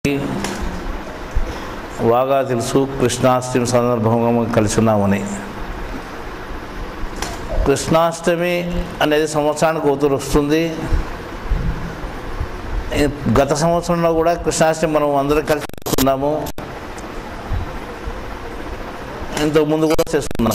బాగా తెలుసు కృష్ణాష్టమి సందర్భంగా మనం కలిసి ఉన్నామని కృష్ణాష్టమి అనేది సంవత్సరానికి కూతురు వస్తుంది ఈ గత సంవత్సరంలో కూడా కృష్ణాష్టమి మనం అందరం కలిసి చేసుకున్నాము ఇంతకు ముందు కూడా చేసుకున్నాము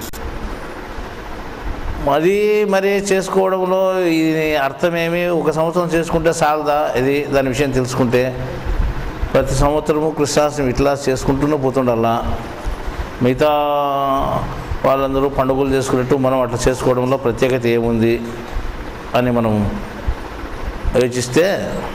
మరీ మరీ చేసుకోవడంలో ఇది అర్థమేమి ఒక సంవత్సరం చేసుకుంటే చాలదా ఇది దాని విషయం తెలుసుకుంటే ప్రతి సంవత్సరము కృష్ణాష్టమి ఇట్లా చేసుకుంటూనే పోతుండాలా మిగతా వాళ్ళందరూ పండుగలు చేసుకున్నట్టు మనం అట్లా చేసుకోవడంలో ప్రత్యేకత ఏముంది అని మనం యోచిస్తే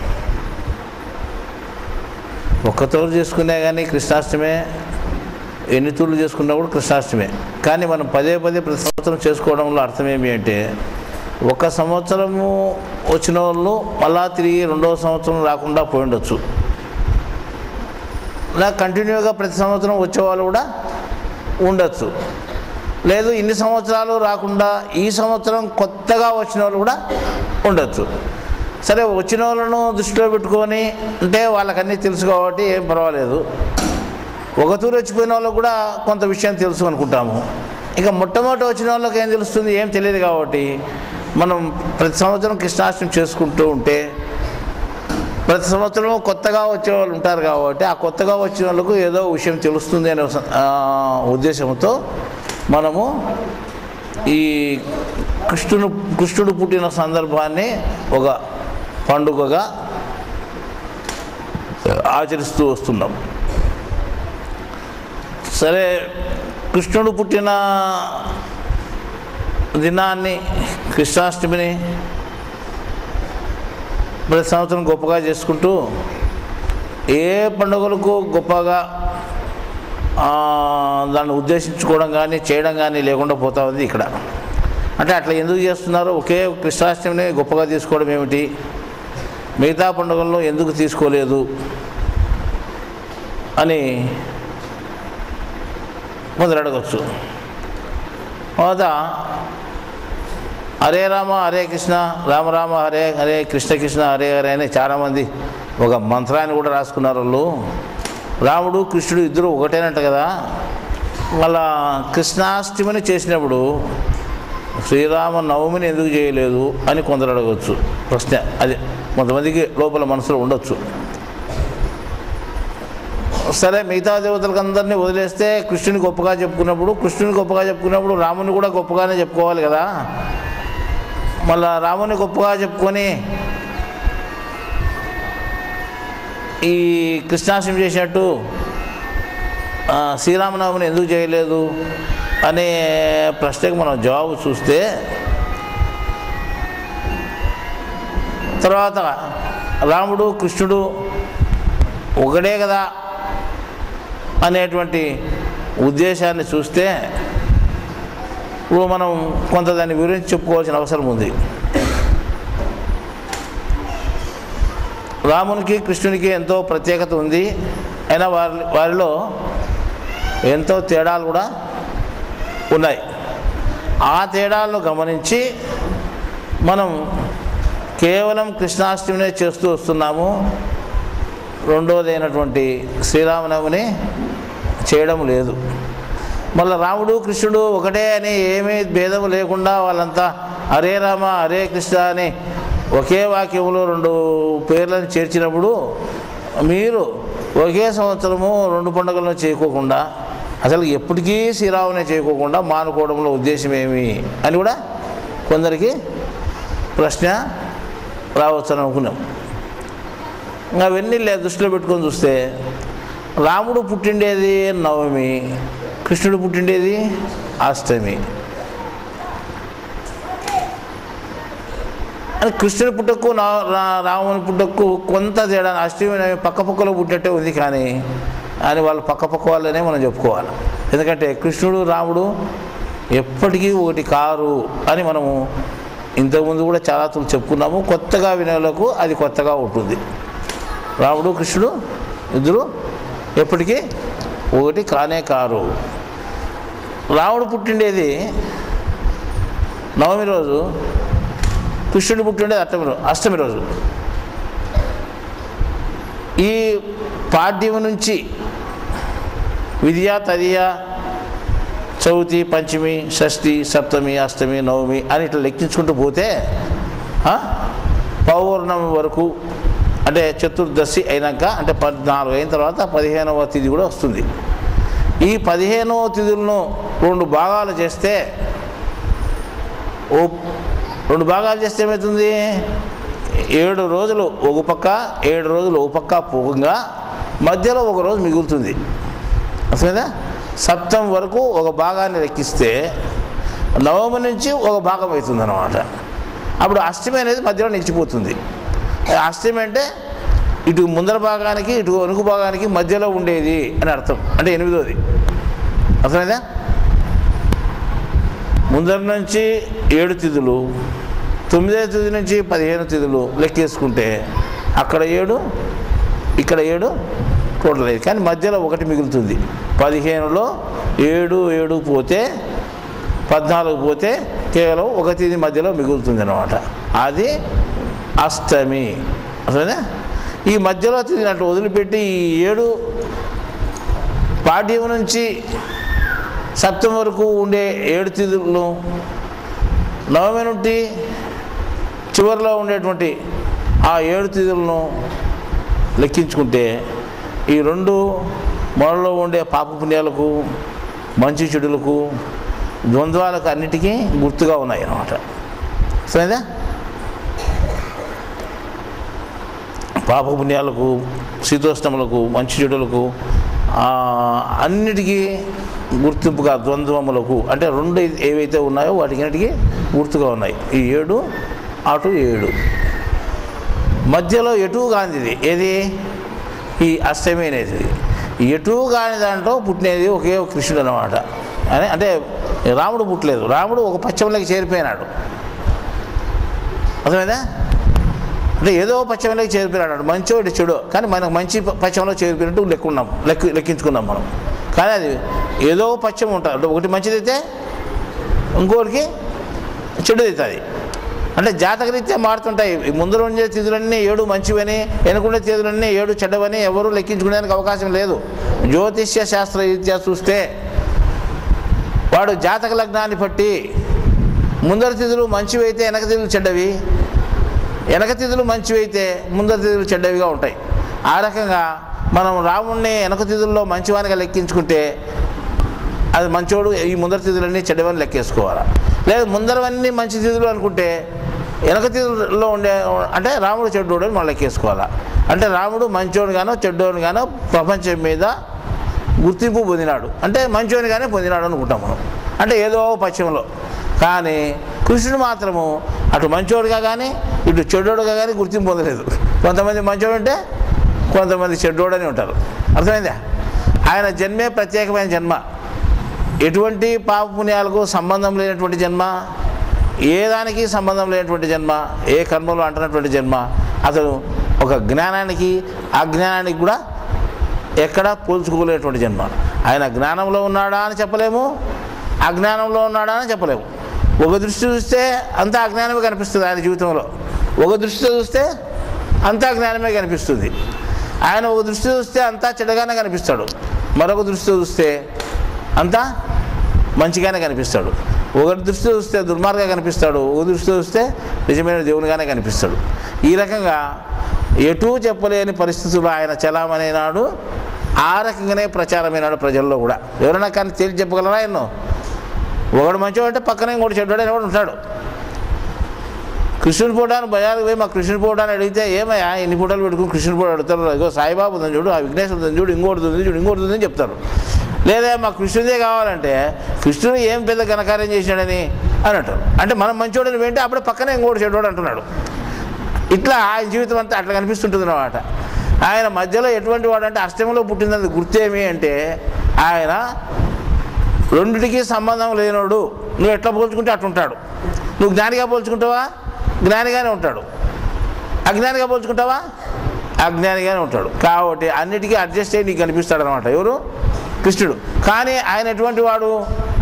ఒక్కతోరు చేసుకునే కానీ కృష్ణాష్టమే ఎన్ని తూర్లు చేసుకున్నా కూడా కృష్ణాష్టమే కానీ మనం పదే పదే ప్రతి సంవత్సరం చేసుకోవడంలో అర్థం ఏమి అంటే ఒక సంవత్సరము వచ్చిన వాళ్ళు మళ్ళా తిరిగి రెండవ సంవత్సరం రాకుండా పోయి ఉండొచ్చు ఇలా కంటిన్యూగా ప్రతి సంవత్సరం వచ్చేవాళ్ళు కూడా ఉండొచ్చు లేదు ఇన్ని సంవత్సరాలు రాకుండా ఈ సంవత్సరం కొత్తగా వచ్చిన వాళ్ళు కూడా ఉండొచ్చు సరే వచ్చిన వాళ్ళను దృష్టిలో పెట్టుకొని అంటే వాళ్ళకన్నీ తెలుసు కాబట్టి ఏం పర్వాలేదు ఒక తూరు వచ్చిపోయిన వాళ్ళకు కూడా కొంత విషయం తెలుసు అనుకుంటాము ఇక మొట్టమొదటి వచ్చిన వాళ్ళకి ఏం తెలుస్తుంది ఏం తెలియదు కాబట్టి మనం ప్రతి సంవత్సరం కృష్ణాష్టమి చేసుకుంటూ ఉంటే ప్రతి సంవత్సరం కొత్తగా వచ్చే వాళ్ళు ఉంటారు కాబట్టి ఆ కొత్తగా వచ్చిన వాళ్ళకు ఏదో విషయం తెలుస్తుంది అనే ఆ, ఉద్దేశంతో మనము ఈ కృష్ణుడు కృష్ణుడు పుట్టిన సందర్భాన్ని ఒక పండుగగా ఆచరిస్తూ వస్తున్నాం సరే కృష్ణుడు పుట్టిన దినాన్ని కృష్ణాష్టమిని ప్రతి సంవత్సరం గొప్పగా చేసుకుంటూ ఏ పండుగలకు గొప్పగా ఆ, దాన్ని ఉద్దేశించుకోవడం కానీ చేయడం కానీ లేకుండా పోతా ఉంది ఇక్కడ అంటే అట్లా ఎందుకు చేస్తున్నారు ఒకే కృష్ణాష్టమిని గొప్పగా తీసుకోవడం ఏమిటి మిగతా పండుగల్లో ఎందుకు తీసుకోలేదు అని కొందరు అడగచ్చు తర్వాత హరే రామ హరే కృష్ణ రామ రామ హరే హరే కృష్ణ కృష్ణ హరే హరే అని చాలామంది ఒక మంత్రాన్ని కూడా రాసుకున్నారు వాళ్ళు రాముడు కృష్ణుడు ఇద్దరు ఒకటేనంట కదా మళ్ళా కృష్ణాష్టమిని చేసినప్పుడు శ్రీరామ నవమిని ఎందుకు చేయలేదు అని కొందరు అడగవచ్చు ప్రశ్న అది కొంతమందికి లోపల మనసులో ఉండొచ్చు సరే మిగతా దేవతలకు అందరినీ వదిలేస్తే కృష్ణుని గొప్పగా చెప్పుకున్నప్పుడు కృష్ణుని గొప్పగా చెప్పుకున్నప్పుడు రాముని కూడా గొప్పగానే చెప్పుకోవాలి కదా మళ్ళా రాముని గొప్పగా చెప్పుకొని ఈ కృష్ణాష్టమి చేసినట్టు ఆ, శ్రీరామనవమిని ఎందుకు చేయలేదు అనే ప్రశ్నకు మనం జవాబు చూస్తే తర్వాత రాముడు కృష్ణుడు ఒకడే కదా అనేటువంటి ఉద్దేశాన్ని చూస్తే ఇప్పుడు మనం కొంత దాని గురించి చెప్పుకోవాల్సిన అవసరం ఉంది రామునికి కృష్ణునికి ఎంతో ప్రత్యేకత ఉంది అయినా వారి వారిలో ఎంతో తేడాలు కూడా ఉన్నాయి ఆ తేడాలను గమనించి మనం కేవలం కృష్ణాష్టమినే చేస్తూ వస్తున్నాము రెండోదైనటువంటి శ్రీరామనవమిని చేయడం లేదు మళ్ళీ రాముడు కృష్ణుడు ఒకటే అని ఏమీ భేదం లేకుండా వాళ్ళంతా హరే రామ హరే కృష్ణ అని ఒకే వాక్యంలో రెండు పేర్లను చేర్చినప్పుడు మీరు ఒకే సంవత్సరము రెండు పండుగలను చేయకోకుండా అసలు ఎప్పటికీ శ్రీరామునే చేయకోకుండా మానుకోవడంలో ఉద్దేశం ఏమి అని కూడా కొందరికి ప్రశ్న రావచ్చు అని అనుకున్నాం ఇంకా అవన్నీ లే దృష్టిలో పెట్టుకొని చూస్తే రాముడు పుట్టిండేది నవమి కృష్ణుడు పుట్టిండేది అష్టమి అని కృష్ణుడి పుట్టకు నా రా- రాముని పుట్టకు కొంత తేడా అష్టమి నవమి పక్క పక్కలో పుట్టినట్టే ఉంది కానీ అని వాళ్ళు పక్క పక్క వాళ్ళనే మనం చెప్పుకోవాలి ఎందుకంటే కృష్ణుడు రాముడు ఎప్పటికీ ఒకటి కారు అని మనము ఇంతకుముందు కూడా చాలా తూర్లు చెప్పుకున్నాము కొత్తగా వినేలకు అది కొత్తగా ఉంటుంది రాముడు కృష్ణుడు ఇద్దరు ఎప్పటికీ ఒకటి కానే కారు రాముడు పుట్టిండేది నవమి రోజు కృష్ణుడు పుట్టిండేది అష్టమి రోజు అష్టమి రోజు ఈ పాడ్యం నుంచి విద్య తదియ చవితి పంచమి షష్ఠి సప్తమి అష్టమి నవమి అని ఇట్లా లెక్కించుకుంటూ పోతే ఆ, పౌర్ణమి వరకు అంటే చతుర్దశి అయినాక అంటే పద్నాలుగు అయిన తర్వాత పదిహేనవ తిథి కూడా వస్తుంది ఈ పదిహేనవ తిథులను రెండు భాగాలు చేస్తే ఓ రెండు భాగాలు చేస్తే ఏమవుతుంది ఏడు రోజులు ఒక పక్క ఏడు రోజులు ఒక పక్క పోగా మధ్యలో ఒక రోజు మిగులుతుంది అర్థమైందా సప్తం వరకు ఒక భాగాన్ని లెక్కిస్తే నవమి నుంచి ఒక భాగం అవుతుంది అనమాట అప్పుడు అష్టమి అనేది మధ్యలో నిలిచిపోతుంది అష్టమి అంటే ఇటు ముందర భాగానికి ఇటు వెనుక భాగానికి మధ్యలో ఉండేది అని అర్థం అంటే ఎనిమిదోది అర్థమైందా ముందర నుంచి ఏడు తిథులు తొమ్మిదో తిథి నుంచి పదిహేను తిథులు లెక్కేసుకుంటే అక్కడ ఏడు ఇక్కడ ఏడు టోటల్ అయ్యింది కానీ మధ్యలో ఒకటి మిగులుతుంది పదిహేనులో ఏడు ఏడు పోతే పద్నాలుగు పోతే కేవలం ఒక తిథి మధ్యలో మిగులుతుంది అనమాట అది అష్టమి అసలేనా ఈ మధ్యలో తిథి అట్లా వదిలిపెట్టి ఈ ఏడు పాడ్యం నుంచి సప్తం వరకు ఉండే ఏడు తిథులను నవమి నుండి చివరిలో ఉండేటువంటి ఆ ఏడు తిథులను లెక్కించుకుంటే ఈ రెండు మొదలలో ఉండే పాప పుణ్యాలకు మంచి చెడులకు ద్వంద్వాలకు అన్నిటికీ గుర్తుగా ఉన్నాయి అన్నమాట సరేనా పాప పుణ్యాలకు శీతోష్ణములకు మంచి చెడులకు ఆ, అన్నిటికీ గుర్తింపుగా ద్వంద్వములకు అంటే రెండు ఏవైతే ఉన్నాయో వాటికి అన్నిటికీ గుర్తుగా ఉన్నాయి ఈ ఏడు అటు ఏడు మధ్యలో ఎటు కానిది ఏది ఈ అష్టమి అనేది ఎటు కాని దాంట్లో పుట్టినది ఒకే ఒక కృష్ణుడు అనమాట అని అంటే రాముడు పుట్టలేదు రాముడు ఒక పశ్చిమలోకి చేరిపోయినాడు అర్థమైందా అంటే ఏదో పశ్చిమలోకి చేరిపోయినాడు మంచో ఇటు చెడు కానీ మనకు మంచి ప- పశ్చిమలో చేరిపోయినట్టు లెక్కున్నాం లెక్క లెక్కించుకున్నాం మనం కానీ అది ఏదో పశ్చిమ ఉంటుంది అంటే ఒకటి మంచిదైతే ఇంకోటికి చెడు అవుతుంది అంటే జాతకరీత్యా మారుతుంటాయి ఈ ముందర ఉండే తిథులన్నీ ఏడు మంచివని వెనుకుండే తిథులన్నీ ఏడు చెడ్డవని ఎవరు లెక్కించుకునేందుకు అవకాశం లేదు జ్యోతిష్య శాస్త్ర రీత్యా చూస్తే వాడు జాతక లగ్నాన్ని బట్టి ముందర తిథులు మంచివైతే వెనక తిథులు చెడ్డవి వెనక తిథులు మంచివైతే ముందర తిథులు చెడ్డవిగా ఉంటాయి ఆ రకంగా మనం రాముణ్ణి వెనక తిథుల్లో మంచివానిగా లెక్కించుకుంటే అది మంచోడు ఈ ముందర తిథులన్నీ చెడ్డవని లెక్కేసుకోవాలి లేదు ముందరవన్నీ మంచి తిథులు అనుకుంటే వెనక తిథుల్లో ఉండే అంటే రాముడు చెడ్డోడు అని మనం లెక్కేసుకోవాలి అంటే రాముడు మంచోడుగానో చెడ్డోడుగానో ప్రపంచం మీద గుర్తింపు పొందినాడు అంటే మంచోనిగానే పొందినాడు అనుకుంటాం మనం అంటే ఏదో పశ్చిమలో కానీ కృష్ణుడు మాత్రము అటు మంచోడుగా కానీ ఇటు చెడ్డోడుగా కానీ గుర్తింపు పొందలేదు కొంతమంది మంచోడు అంటే కొంతమంది చెడ్డోడని ఉంటారు అర్థమైందా ఆయన జన్మే ప్రత్యేకమైన జన్మ ఎటువంటి పాప పుణ్యాలకు సంబంధం లేనటువంటి జన్మ ఏ దానికి సంబంధం లేనటువంటి జన్మ ఏ కర్మలో అంటున్నటువంటి జన్మ అతను ఒక జ్ఞానానికి అజ్ఞానానికి కూడా ఎక్కడా పోల్చుకోలేనటువంటి జన్మ ఆయన జ్ఞానంలో ఉన్నాడా అని చెప్పలేము అజ్ఞానంలో ఉన్నాడా అని చెప్పలేము ఒక దృష్టి చూస్తే అంతా అజ్ఞానమే కనిపిస్తుంది ఆయన జీవితంలో ఒక దృష్టితో చూస్తే అంతా జ్ఞానమే కనిపిస్తుంది ఆయన ఒక దృష్టి చూస్తే అంతా చెడ్డగానే కనిపిస్తాడు మరొక దృష్టితో చూస్తే అంతా మంచిగానే కనిపిస్తాడు ఒక దృష్టితో చూస్తే దుర్మార్గంగా కనిపిస్తాడు ఒక దృష్టితో చూస్తే నిజమైన దేవునిగానే కనిపిస్తాడు ఈ రకంగా ఎటూ చెప్పలేని పరిస్థితుల్లో ఆయన చలామణైనాడు ఆ రకంగానే ప్రచారమైనాడు ప్రజల్లో కూడా ఎవరైనా కానీ తేల్చి చెప్పగలరా ఎన్నో ఒకడు మంచివాడు అంటే పక్కనే ఇంకోటి చెడ్డాడు అని కూడా ఉంటాడు కృష్ణుని ఫోటోని బజార్కి పోయి మా కృష్ణుని ఫోటోని అడిగితే ఏమయ్యా ఎన్ని ఫోటోలు పెట్టుకుని కృష్ణుని ఫోటో అడుగుతారు ఇగో సాయిబాబు ఉందని చూడు ఆ విఘ్నేశ్వర ఉందని చూడు ఇంకోటి ఉంది చూడు ఇంకోటి ఉందని చెప్తారు లేదా మా కృష్ణుదే కావాలంటే కృష్ణుడు ఏం పెద్ద ఘనకార్యం చేశాడని అని అంటారు అంటే మనం మంచోడని వెంటే అప్పుడే పక్కనే ఇంకోటి చెడ్డోడు అంటున్నాడు ఇట్లా ఆయన జీవితం అంతా అట్లా కనిపిస్తుంటుంది అన్నమాట ఆయన మధ్యలో ఎటువంటి వాడు అంటే అష్టమిలో పుట్టినది గుర్తేమి అంటే ఆయన రెండిటికి సంబంధం లేనోడు నువ్వు ఎట్లా పోల్చుకుంటే అట్లా ఉంటాడు నువ్వు జ్ఞానిగా పోల్చుకుంటావా జ్ఞానిగానే ఉంటాడు అజ్ఞానిగా పోల్చుకుంటావా అజ్ఞానిగానే ఉంటాడు కాబట్టి అన్నిటికీ అడ్జస్ట్ అయ్యి నీకు కనిపిస్తాడు అనమాట ఎవరు కృష్ణుడు కానీ ఆయన ఎటువంటి వాడు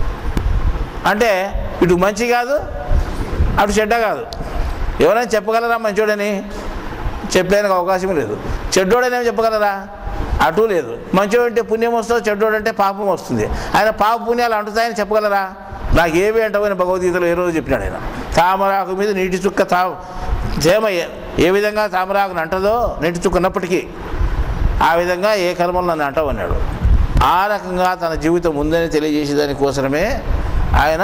అంటే ఇటు మంచి కాదు అటు చెడ్డ కాదు ఎవరైనా చెప్పగలరా మంచోడని చెప్పడానికి అవకాశం లేదు చెడ్డోడనేమి చెప్పగలరా అటు లేదు మంచివాడు అంటే పుణ్యం వస్తుంది చెడ్డోడు అంటే పాపం వస్తుంది ఆయన పాప పుణ్యాలు అంటుతాయని చెప్పగలరా నాకు ఏవి అంటవని భగవద్గీతలో ఏ రోజు చెప్పినాడు ఆయన తామరాకు మీద నీటి చుక్క తా తేమ ఏ- ఏ విధంగా తామరాకును అంటదో నీటి చుక్క ఉన్నప్పటికీ ఆ విధంగా ఏ కర్మలు నన్ను అంటావన్నాడు ఆ రకంగా తన జీవితం ఉందని తెలియజేసేదాని కోసమే ఆయన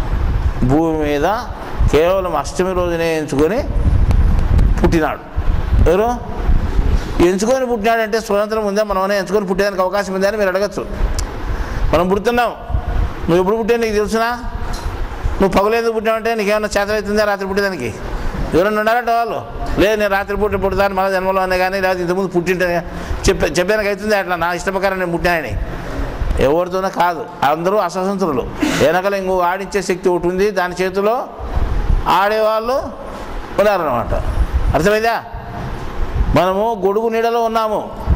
భూమి మీద కేవలం అష్టమి రోజునే ఎంచుకొని పుట్టినాడు ఎవరు ఎంచుకొని పుట్టినాడంటే స్వతంత్రం ఉందా మనమనే ఎంచుకొని పుట్టేదానికి అవకాశం ఉందా అని మీరు అడగచ్చు మనం పుడుతున్నాం నువ్వు ఎప్పుడు పుట్టే నీకు తెలుసునా నువ్వు పగలేందుకు పుట్టావంటే నీకేమన్నా చేతన అవుతుందా రాత్రి పుట్టేదానికి ఎవరైనా ఉన్నారంట వాళ్ళు లేదు నేను రాత్రి పుట్టి పుడతాను మళ్ళీ జన్మలో అనే కానీ లేదా ఇంతకుముందు పుట్టింటే చెప్పే చెప్పడానికి అవుతుంది అట్లా నా ఇష్ట ప్రకారం నేను పుట్టానని ఎవరితోనో కాదు అందరూ అస్వతంత్రులు వెనకల ఇంకో ఆడించే శక్తి ఒకటి ఉంది దాని చేతిలో ఆడేవాళ్ళు ఉన్నారన్నమాట అర్థమైందా మనము గొడుగు నీడలో ఉన్నాము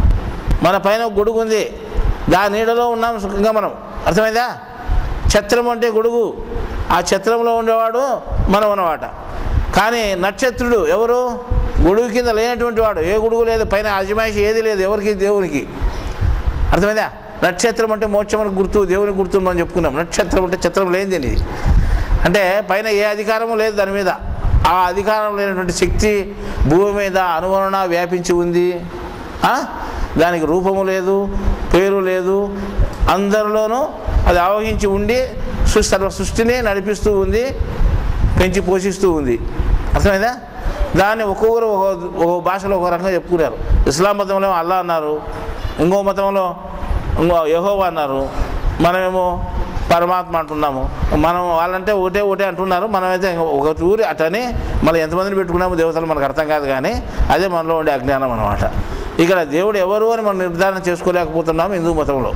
మన పైన ఒక గొడుగు ఉంది దాని నీడలో ఉన్నాము సుఖంగా మనం అర్థమైందా ఛత్రం అంటే గొడుగు ఆ ఛత్రంలో ఉండేవాడు మనం అన్నమాట కానీ నక్షత్రుడు ఎవరు గొడుగు కింద లేనటువంటి వాడు ఏ గొడుగు లేదు పైన అజమాయిషి ఏది లేదు ఎవరికి దేవునికి అర్థమైందా నక్షత్రం అంటే మోక్షమునికి గుర్తు దేవునికి గుర్తు మనం చెప్పుకున్నాం నక్షత్రం అంటే ఛత్రం లేనిది ఇది అంటే పైన ఏ అధికారము లేదు దాని మీద ఆ అధికారం లేనటువంటి శక్తి భూమి మీద అనువరణ వ్యాపించి ఉంది ఆ? దానికి రూపము లేదు పేరు లేదు అందరిలోనూ అది ఆవహించి ఉండి సృష్టి సర్వ సృష్టిని నడిపిస్తూ ఉంది పెంచి పోషిస్తూ ఉంది అర్థమైందా దాన్ని ఒక్కొక్కరు ఒక ఒక భాషలో ఒక రకంగా చెప్పుకున్నారు ఇస్లాం మతంలో అల్లా అన్నారు ఇంకో మతంలో ఇంకో యహోవా అన్నారు మనమేమో పరమాత్మ అంటున్నాము మనం వాళ్ళంటే ఒకటే ఒకటే అంటున్నారు మనమైతే ఒక ఊరి అటని మనం ఎంతమందిని పెట్టుకున్నాము దేవతలు మనకు అర్థం కాదు కానీ అదే మనలో ఉండే అజ్ఞానం అనమాట ఇక్కడ దేవుడు ఎవరు అని మనం నిర్ధారణ చేసుకోలేకపోతున్నాము హిందూ మతంలో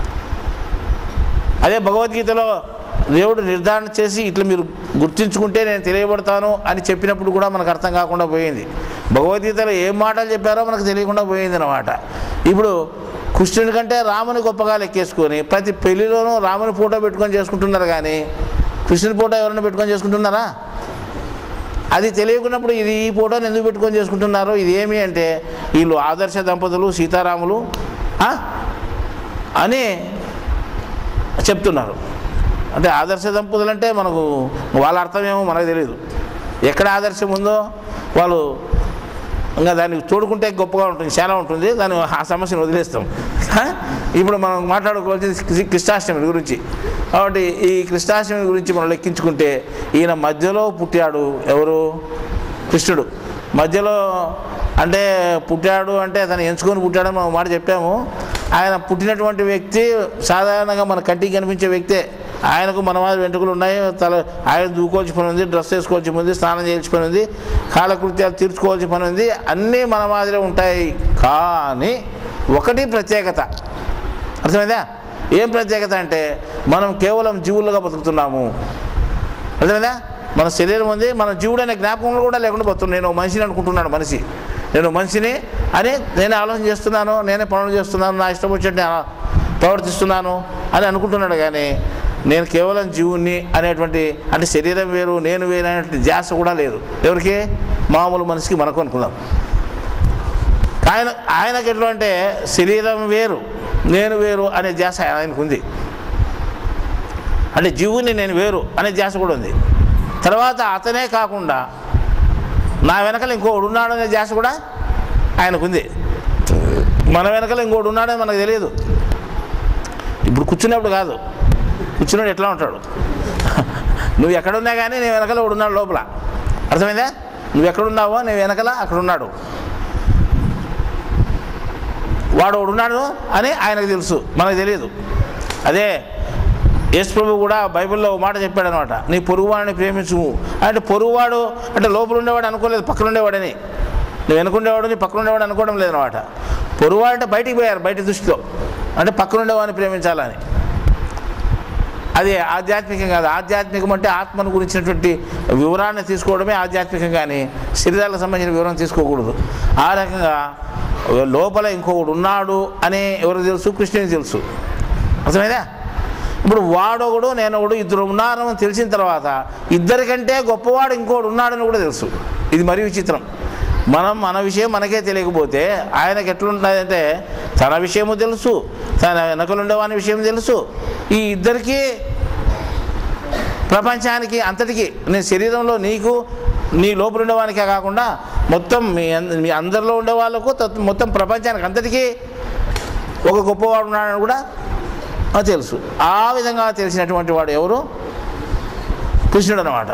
అదే భగవద్గీతలో దేవుడు నిర్ధారణ చేసి ఇట్లా మీరు గుర్తించుకుంటే నేను తెలియబడతాను అని చెప్పినప్పుడు కూడా మనకు అర్థం కాకుండా పోయింది భగవద్గీతలో ఏం మాటలు చెప్పారో మనకు తెలియకుండా పోయింది అనమాట ఇప్పుడు కృష్ణుడి కంటే రాముని గొప్పగా లెక్కేసుకొని ప్రతి పెళ్లిలోనూ రాముని ఫోటో పెట్టుకొని చేసుకుంటున్నారు కానీ కృష్ణుని ఫోటో ఎవరైనా పెట్టుకొని చేసుకుంటున్నారా అది తెలియకున్నప్పుడు ఇది ఈ ఫోటోని ఎందుకు పెట్టుకొని చేసుకుంటున్నారు ఇది ఏమి అంటే వీళ్ళు ఆదర్శ దంపతులు సీతారాములు ఆ? అని చెప్తున్నారు అంటే ఆదర్శ దంపతులు అంటే మనకు వాళ్ళ అర్థమేమో మనకు తెలియదు ఎక్కడ ఆదర్శం ఉందో వాళ్ళు ఇంకా దాన్ని చూడుకుంటే గొప్పగా ఉంటుంది చాలా ఉంటుంది దాన్ని ఆ సమస్యను వదిలేస్తాం ఆ? ఇప్పుడు మనం మాట్లాడుకోవాల్సింది కృ- కృష్ణాష్టమి గురించి కాబట్టి ఈ కృష్ణాష్టమి గురించి మనం లెక్కించుకుంటే ఈయన మధ్యలో పుట్టాడు ఎవరు కృష్ణుడు మధ్యలో అంటే పుట్టాడు అంటే అతను ఎంచుకొని పుట్టాడని మనం మాట చెప్పాము ఆయన పుట్టినటువంటి వ్యక్తి సాధారణంగా మన కంటికి కనిపించే వ్యక్తే ఆయనకు మన మాదిరి వెంట్రుకలు ఉన్నాయి తల ఆయన దూకోవాల్సి పని ఉంది డ్రెస్ వేసుకోవాల్సి పని ఉంది స్నానం చేయాల్సి పని ఉంది కాలకృత్యాలు తీర్చుకోవాల్సి పని ఉంది అన్నీ మన మాదిరే ఉంటాయి కానీ ఒకటి ప్రత్యేకత అర్థమైందా ఏం ప్రత్యేకత అంటే మనం కేవలం జీవులుగా బతుకుతున్నాము అర్థమైందా మన శరీరం ఉంది మన జీవుడు అనే జ్ఞాపకంలో కూడా లేకుండా పోతున్నాను నేను ఒక మనిషిని అనుకుంటున్నాను మనిషి నేను మనిషిని అని నేనే ఆలోచన చేస్తున్నాను నేనే పనులు చేస్తున్నాను నా ఇష్టం వచ్చినట్టు నేను ప్రవర్తిస్తున్నాను అని అనుకుంటున్నాడు కానీ నేను కేవలం జీవుణ్ణి అనేటువంటి అంటే శరీరం వేరు నేను వేరు అనేటువంటి ధ్యాస కూడా లేదు ఎవరికి మామూలు మనిషికి మనకు అనుకున్నాం ఆయన ఆయనకి ఎట్లా అంటే శరీరం వేరు నేను వేరు అనే ధ్యాస ఆయనకు ఉంది అంటే జీవుని నేను వేరు అనే ధ్యాస కూడా ఉంది తర్వాత అతనే కాకుండా నా వెనకల ఇంకోడు ఉన్నాడు అనే ధ్యాస కూడా ఆయనకుంది మన వెనకల ఇంకోడు ఉన్నాడని మనకు తెలియదు ఇప్పుడు కూర్చున్నప్పుడు కాదు కూర్చున్నాడు ఎట్లా ఉంటాడు నువ్వు ఎక్కడున్నా కానీ నీ వెనకల ఒకడు ఉన్నాడు లోపల అర్థమైందా నువ్వు ఎక్కడున్నావో నీ వెనకల అక్కడ ఉన్నాడు వాడు ఒకడు ఉన్నాడు అని ఆయనకు తెలుసు మనకు తెలియదు అదే యేసు ప్రభు కూడా బైబిల్లో ఒక మాట చెప్పాడు అనమాట నీ పొరుగువాడిని ప్రేమించు అంటే పొరుగువాడు అంటే లోపల ఉండేవాడు అనుకోలేదు పక్కన ఉండేవాడని నువ్వు వెనుకుండేవాడు నీ పక్కన ఉండేవాడు అనుకోవడం లేదనమాట పొరుగువాడు అంటే బయటికి పోయారు బయట దృష్టిలో అంటే పక్కన ఉండేవాడిని ప్రేమించాలని అది ఆధ్యాత్మికం కాదు ఆధ్యాత్మికం అంటే ఆత్మను గురించినటువంటి వివరాన్ని తీసుకోవడమే ఆధ్యాత్మికం కానీ శరీరాలకు సంబంధించిన వివరం తీసుకోకూడదు ఆ రకంగా లోపల ఇంకొకడు ఉన్నాడు అని ఎవరు తెలుసు కృష్ణునికి తెలుసు అర్థమైందా ఇప్పుడు వాడొకడు నేను ఒకడు ఇద్దరు ఉన్నారని తెలిసిన తర్వాత ఇద్దరికంటే గొప్పవాడు ఇంకోడు ఉన్నాడని కూడా తెలుసు ఇది మరీ విచిత్రం మనం మన విషయం మనకే తెలియకపోతే ఆయనకి ఎట్లుంటుందంటే తన విషయము తెలుసు తన వెనకలుండే వాని విషయం తెలుసు ఈ ఇద్దరికీ ప్రపంచానికి అంతటికి నీ శరీరంలో నీకు నీ లోపల ఉండేవానికే కాకుండా మొత్తం మీ అంద- మీ అందరిలో ఉండే వాళ్ళకు తత్- మొత్తం ప్రపంచానికి అంతటికీ ఒక గొప్పవాడు ఉన్నాడని కూడా నాకు తెలుసు ఆ విధంగా తెలిసినటువంటి వాడు ఎవరు కృష్ణుడు అనమాట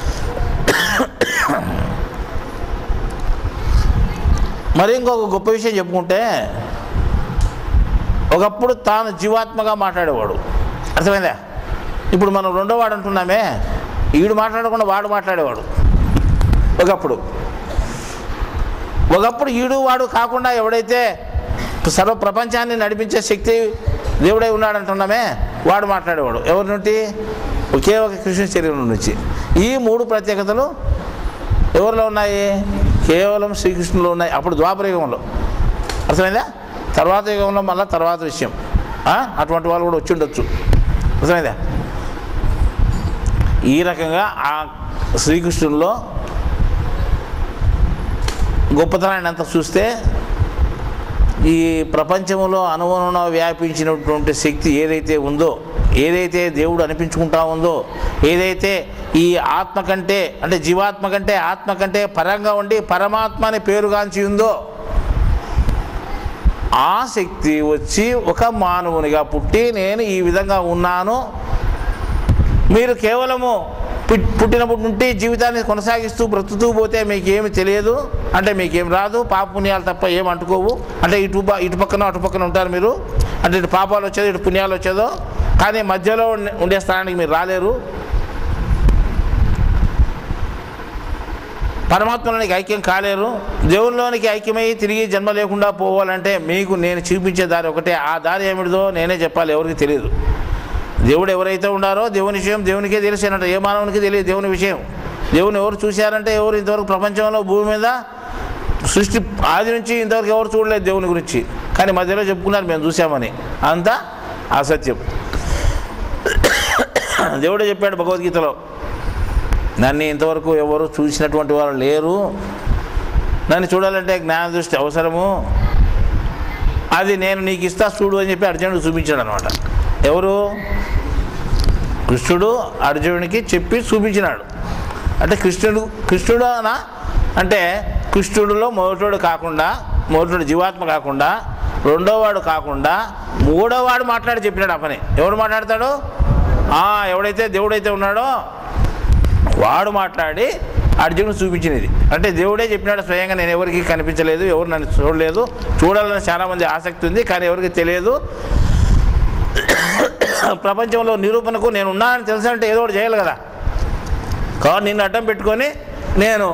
మరి ఇంకొక గొప్ప విషయం చెప్పుకుంటే ఒకప్పుడు తాను జీవాత్మగా మాట్లాడేవాడు అర్థమైందా ఇప్పుడు మనం రెండో వాడు అంటున్నామే ఈడు మాట్లాడకుండా వాడు మాట్లాడేవాడు ఒకప్పుడు ఒకప్పుడు ఈడు వాడు కాకుండా ఎవడైతే సర్వ ప్రపంచాన్ని నడిపించే శక్తి దేవుడై ఉన్నాడంటున్నామే వాడు మాట్లాడేవాడు ఎవరి నుండి ఒకే ఒక కృష్ణ శరీరం నుంచి ఈ మూడు ప్రత్యేకతలు ఎవరిలో ఉన్నాయి కేవలం శ్రీకృష్ణులో ఉన్నాయి అప్పుడు ద్వాపర యుగంలో అర్థమైందా తర్వాత యుగంలో మళ్ళీ తర్వాత విషయం ఆ? అటువంటి వాళ్ళు కూడా వచ్చి ఉండొచ్చు అర్థమైందా ఈ రకంగా ఆ శ్రీకృష్ణుల్లో గొప్పతనాన్ని అంతా చూస్తే ఈ ప్రపంచంలో అనుగుణంగా వ్యాపించినటువంటి శక్తి ఏదైతే ఉందో ఏదైతే దేవుడు అనిపించుకుంటా ఉందో ఏదైతే ఈ ఆత్మ కంటే అంటే జీవాత్మ కంటే ఆత్మ కంటే పరంగా ఉండి పరమాత్మ అనే పేరుగాంచి ఉందో ఆ శక్తి వచ్చి ఒక మానవునిగా పుట్టి నేను ఈ విధంగా ఉన్నాను మీరు కేవలము పుట్- పుట్టినప్పటి నుండి జీవితాన్ని కొనసాగిస్తూ బ్రతుకుతూ పోతే మీకు ఏమి తెలియదు అంటే మీకేం రాదు పాప పుణ్యాలు తప్ప ఏం అంటుకోవు అంటే ఇటు ప- ఇటు పక్కన అటు పక్కన ఉంటారు మీరు అంటే ఇటు పాపాలు వచ్చేదో ఇటు పుణ్యాలు వచ్చేదో కానీ మధ్యలో ఉండే- ఉండే స్థానానికి మీరు రాలేరు పరమాత్మలోనికి ఐక్యం కాలేరు దేవునిలోనికి ఐక్యమై తిరిగి జన్మ లేకుండా పోవాలంటే మీకు నేను చూపించే దారి ఒకటే ఆ దారి ఏమిటిదో నేనే చెప్పాలి ఎవరికి తెలియదు దేవుడు ఎవరైతే ఉన్నారో దేవుని విషయం దేవునికే తెలిసినట్టు ఏ మానవునికి తెలియదు దేవుని విషయం దేవుని ఎవరు చూశారంటే ఎవరు ఇంతవరకు ప్రపంచంలో భూమి మీద సృష్టి ఆది నుంచి ఇంతవరకు ఎవరు చూడలేదు దేవుని గురించి కానీ మధ్యలో చెప్పుకున్నారు మేము చూసామని అంతా అసత్యం దేవుడే చెప్పాడు భగవద్గీతలో నన్ను ఇంతవరకు ఎవరు చూసినటువంటి వారు లేరు నన్ను చూడాలంటే జ్ఞాన దృష్టి అవసరము అది నేను నీకు ఇస్తా చూడు అని చెప్పి అర్జునుడు చూపించాడు అనమాట ఎవరు కృష్ణుడు అర్జునుడికి చెప్పి చూపించినాడు అంటే కృష్ణుడు కృష్ణుడు అనా అంటే కృష్ణుడిలో మొదటోడు కాకుండా మొదటోడు జీవాత్మ కాకుండా రెండోవాడు కాకుండా మూడోవాడు మాట్లాడి చెప్పినాడు ఆ పని ఎవడు మాట్లాడతాడు ఆ, ఎవడైతే దేవుడైతే ఉన్నాడో వాడు మాట్లాడి అర్జునుడు చూపించినది అంటే దేవుడే చెప్పినాడు స్వయంగా నేను ఎవరికి కనిపించలేదు ఎవరు నన్ను చూడలేదు చూడాలని చాలామంది ఆసక్తి ఉంది కానీ ఎవరికి తెలియదు ప్రపంచంలో నిరూపణకు నేను ఉన్నానని తెలుసంటే ఏదో ఒకటి చేయాలి కదా కాబట్టి నిన్ను అడ్డం పెట్టుకొని నేను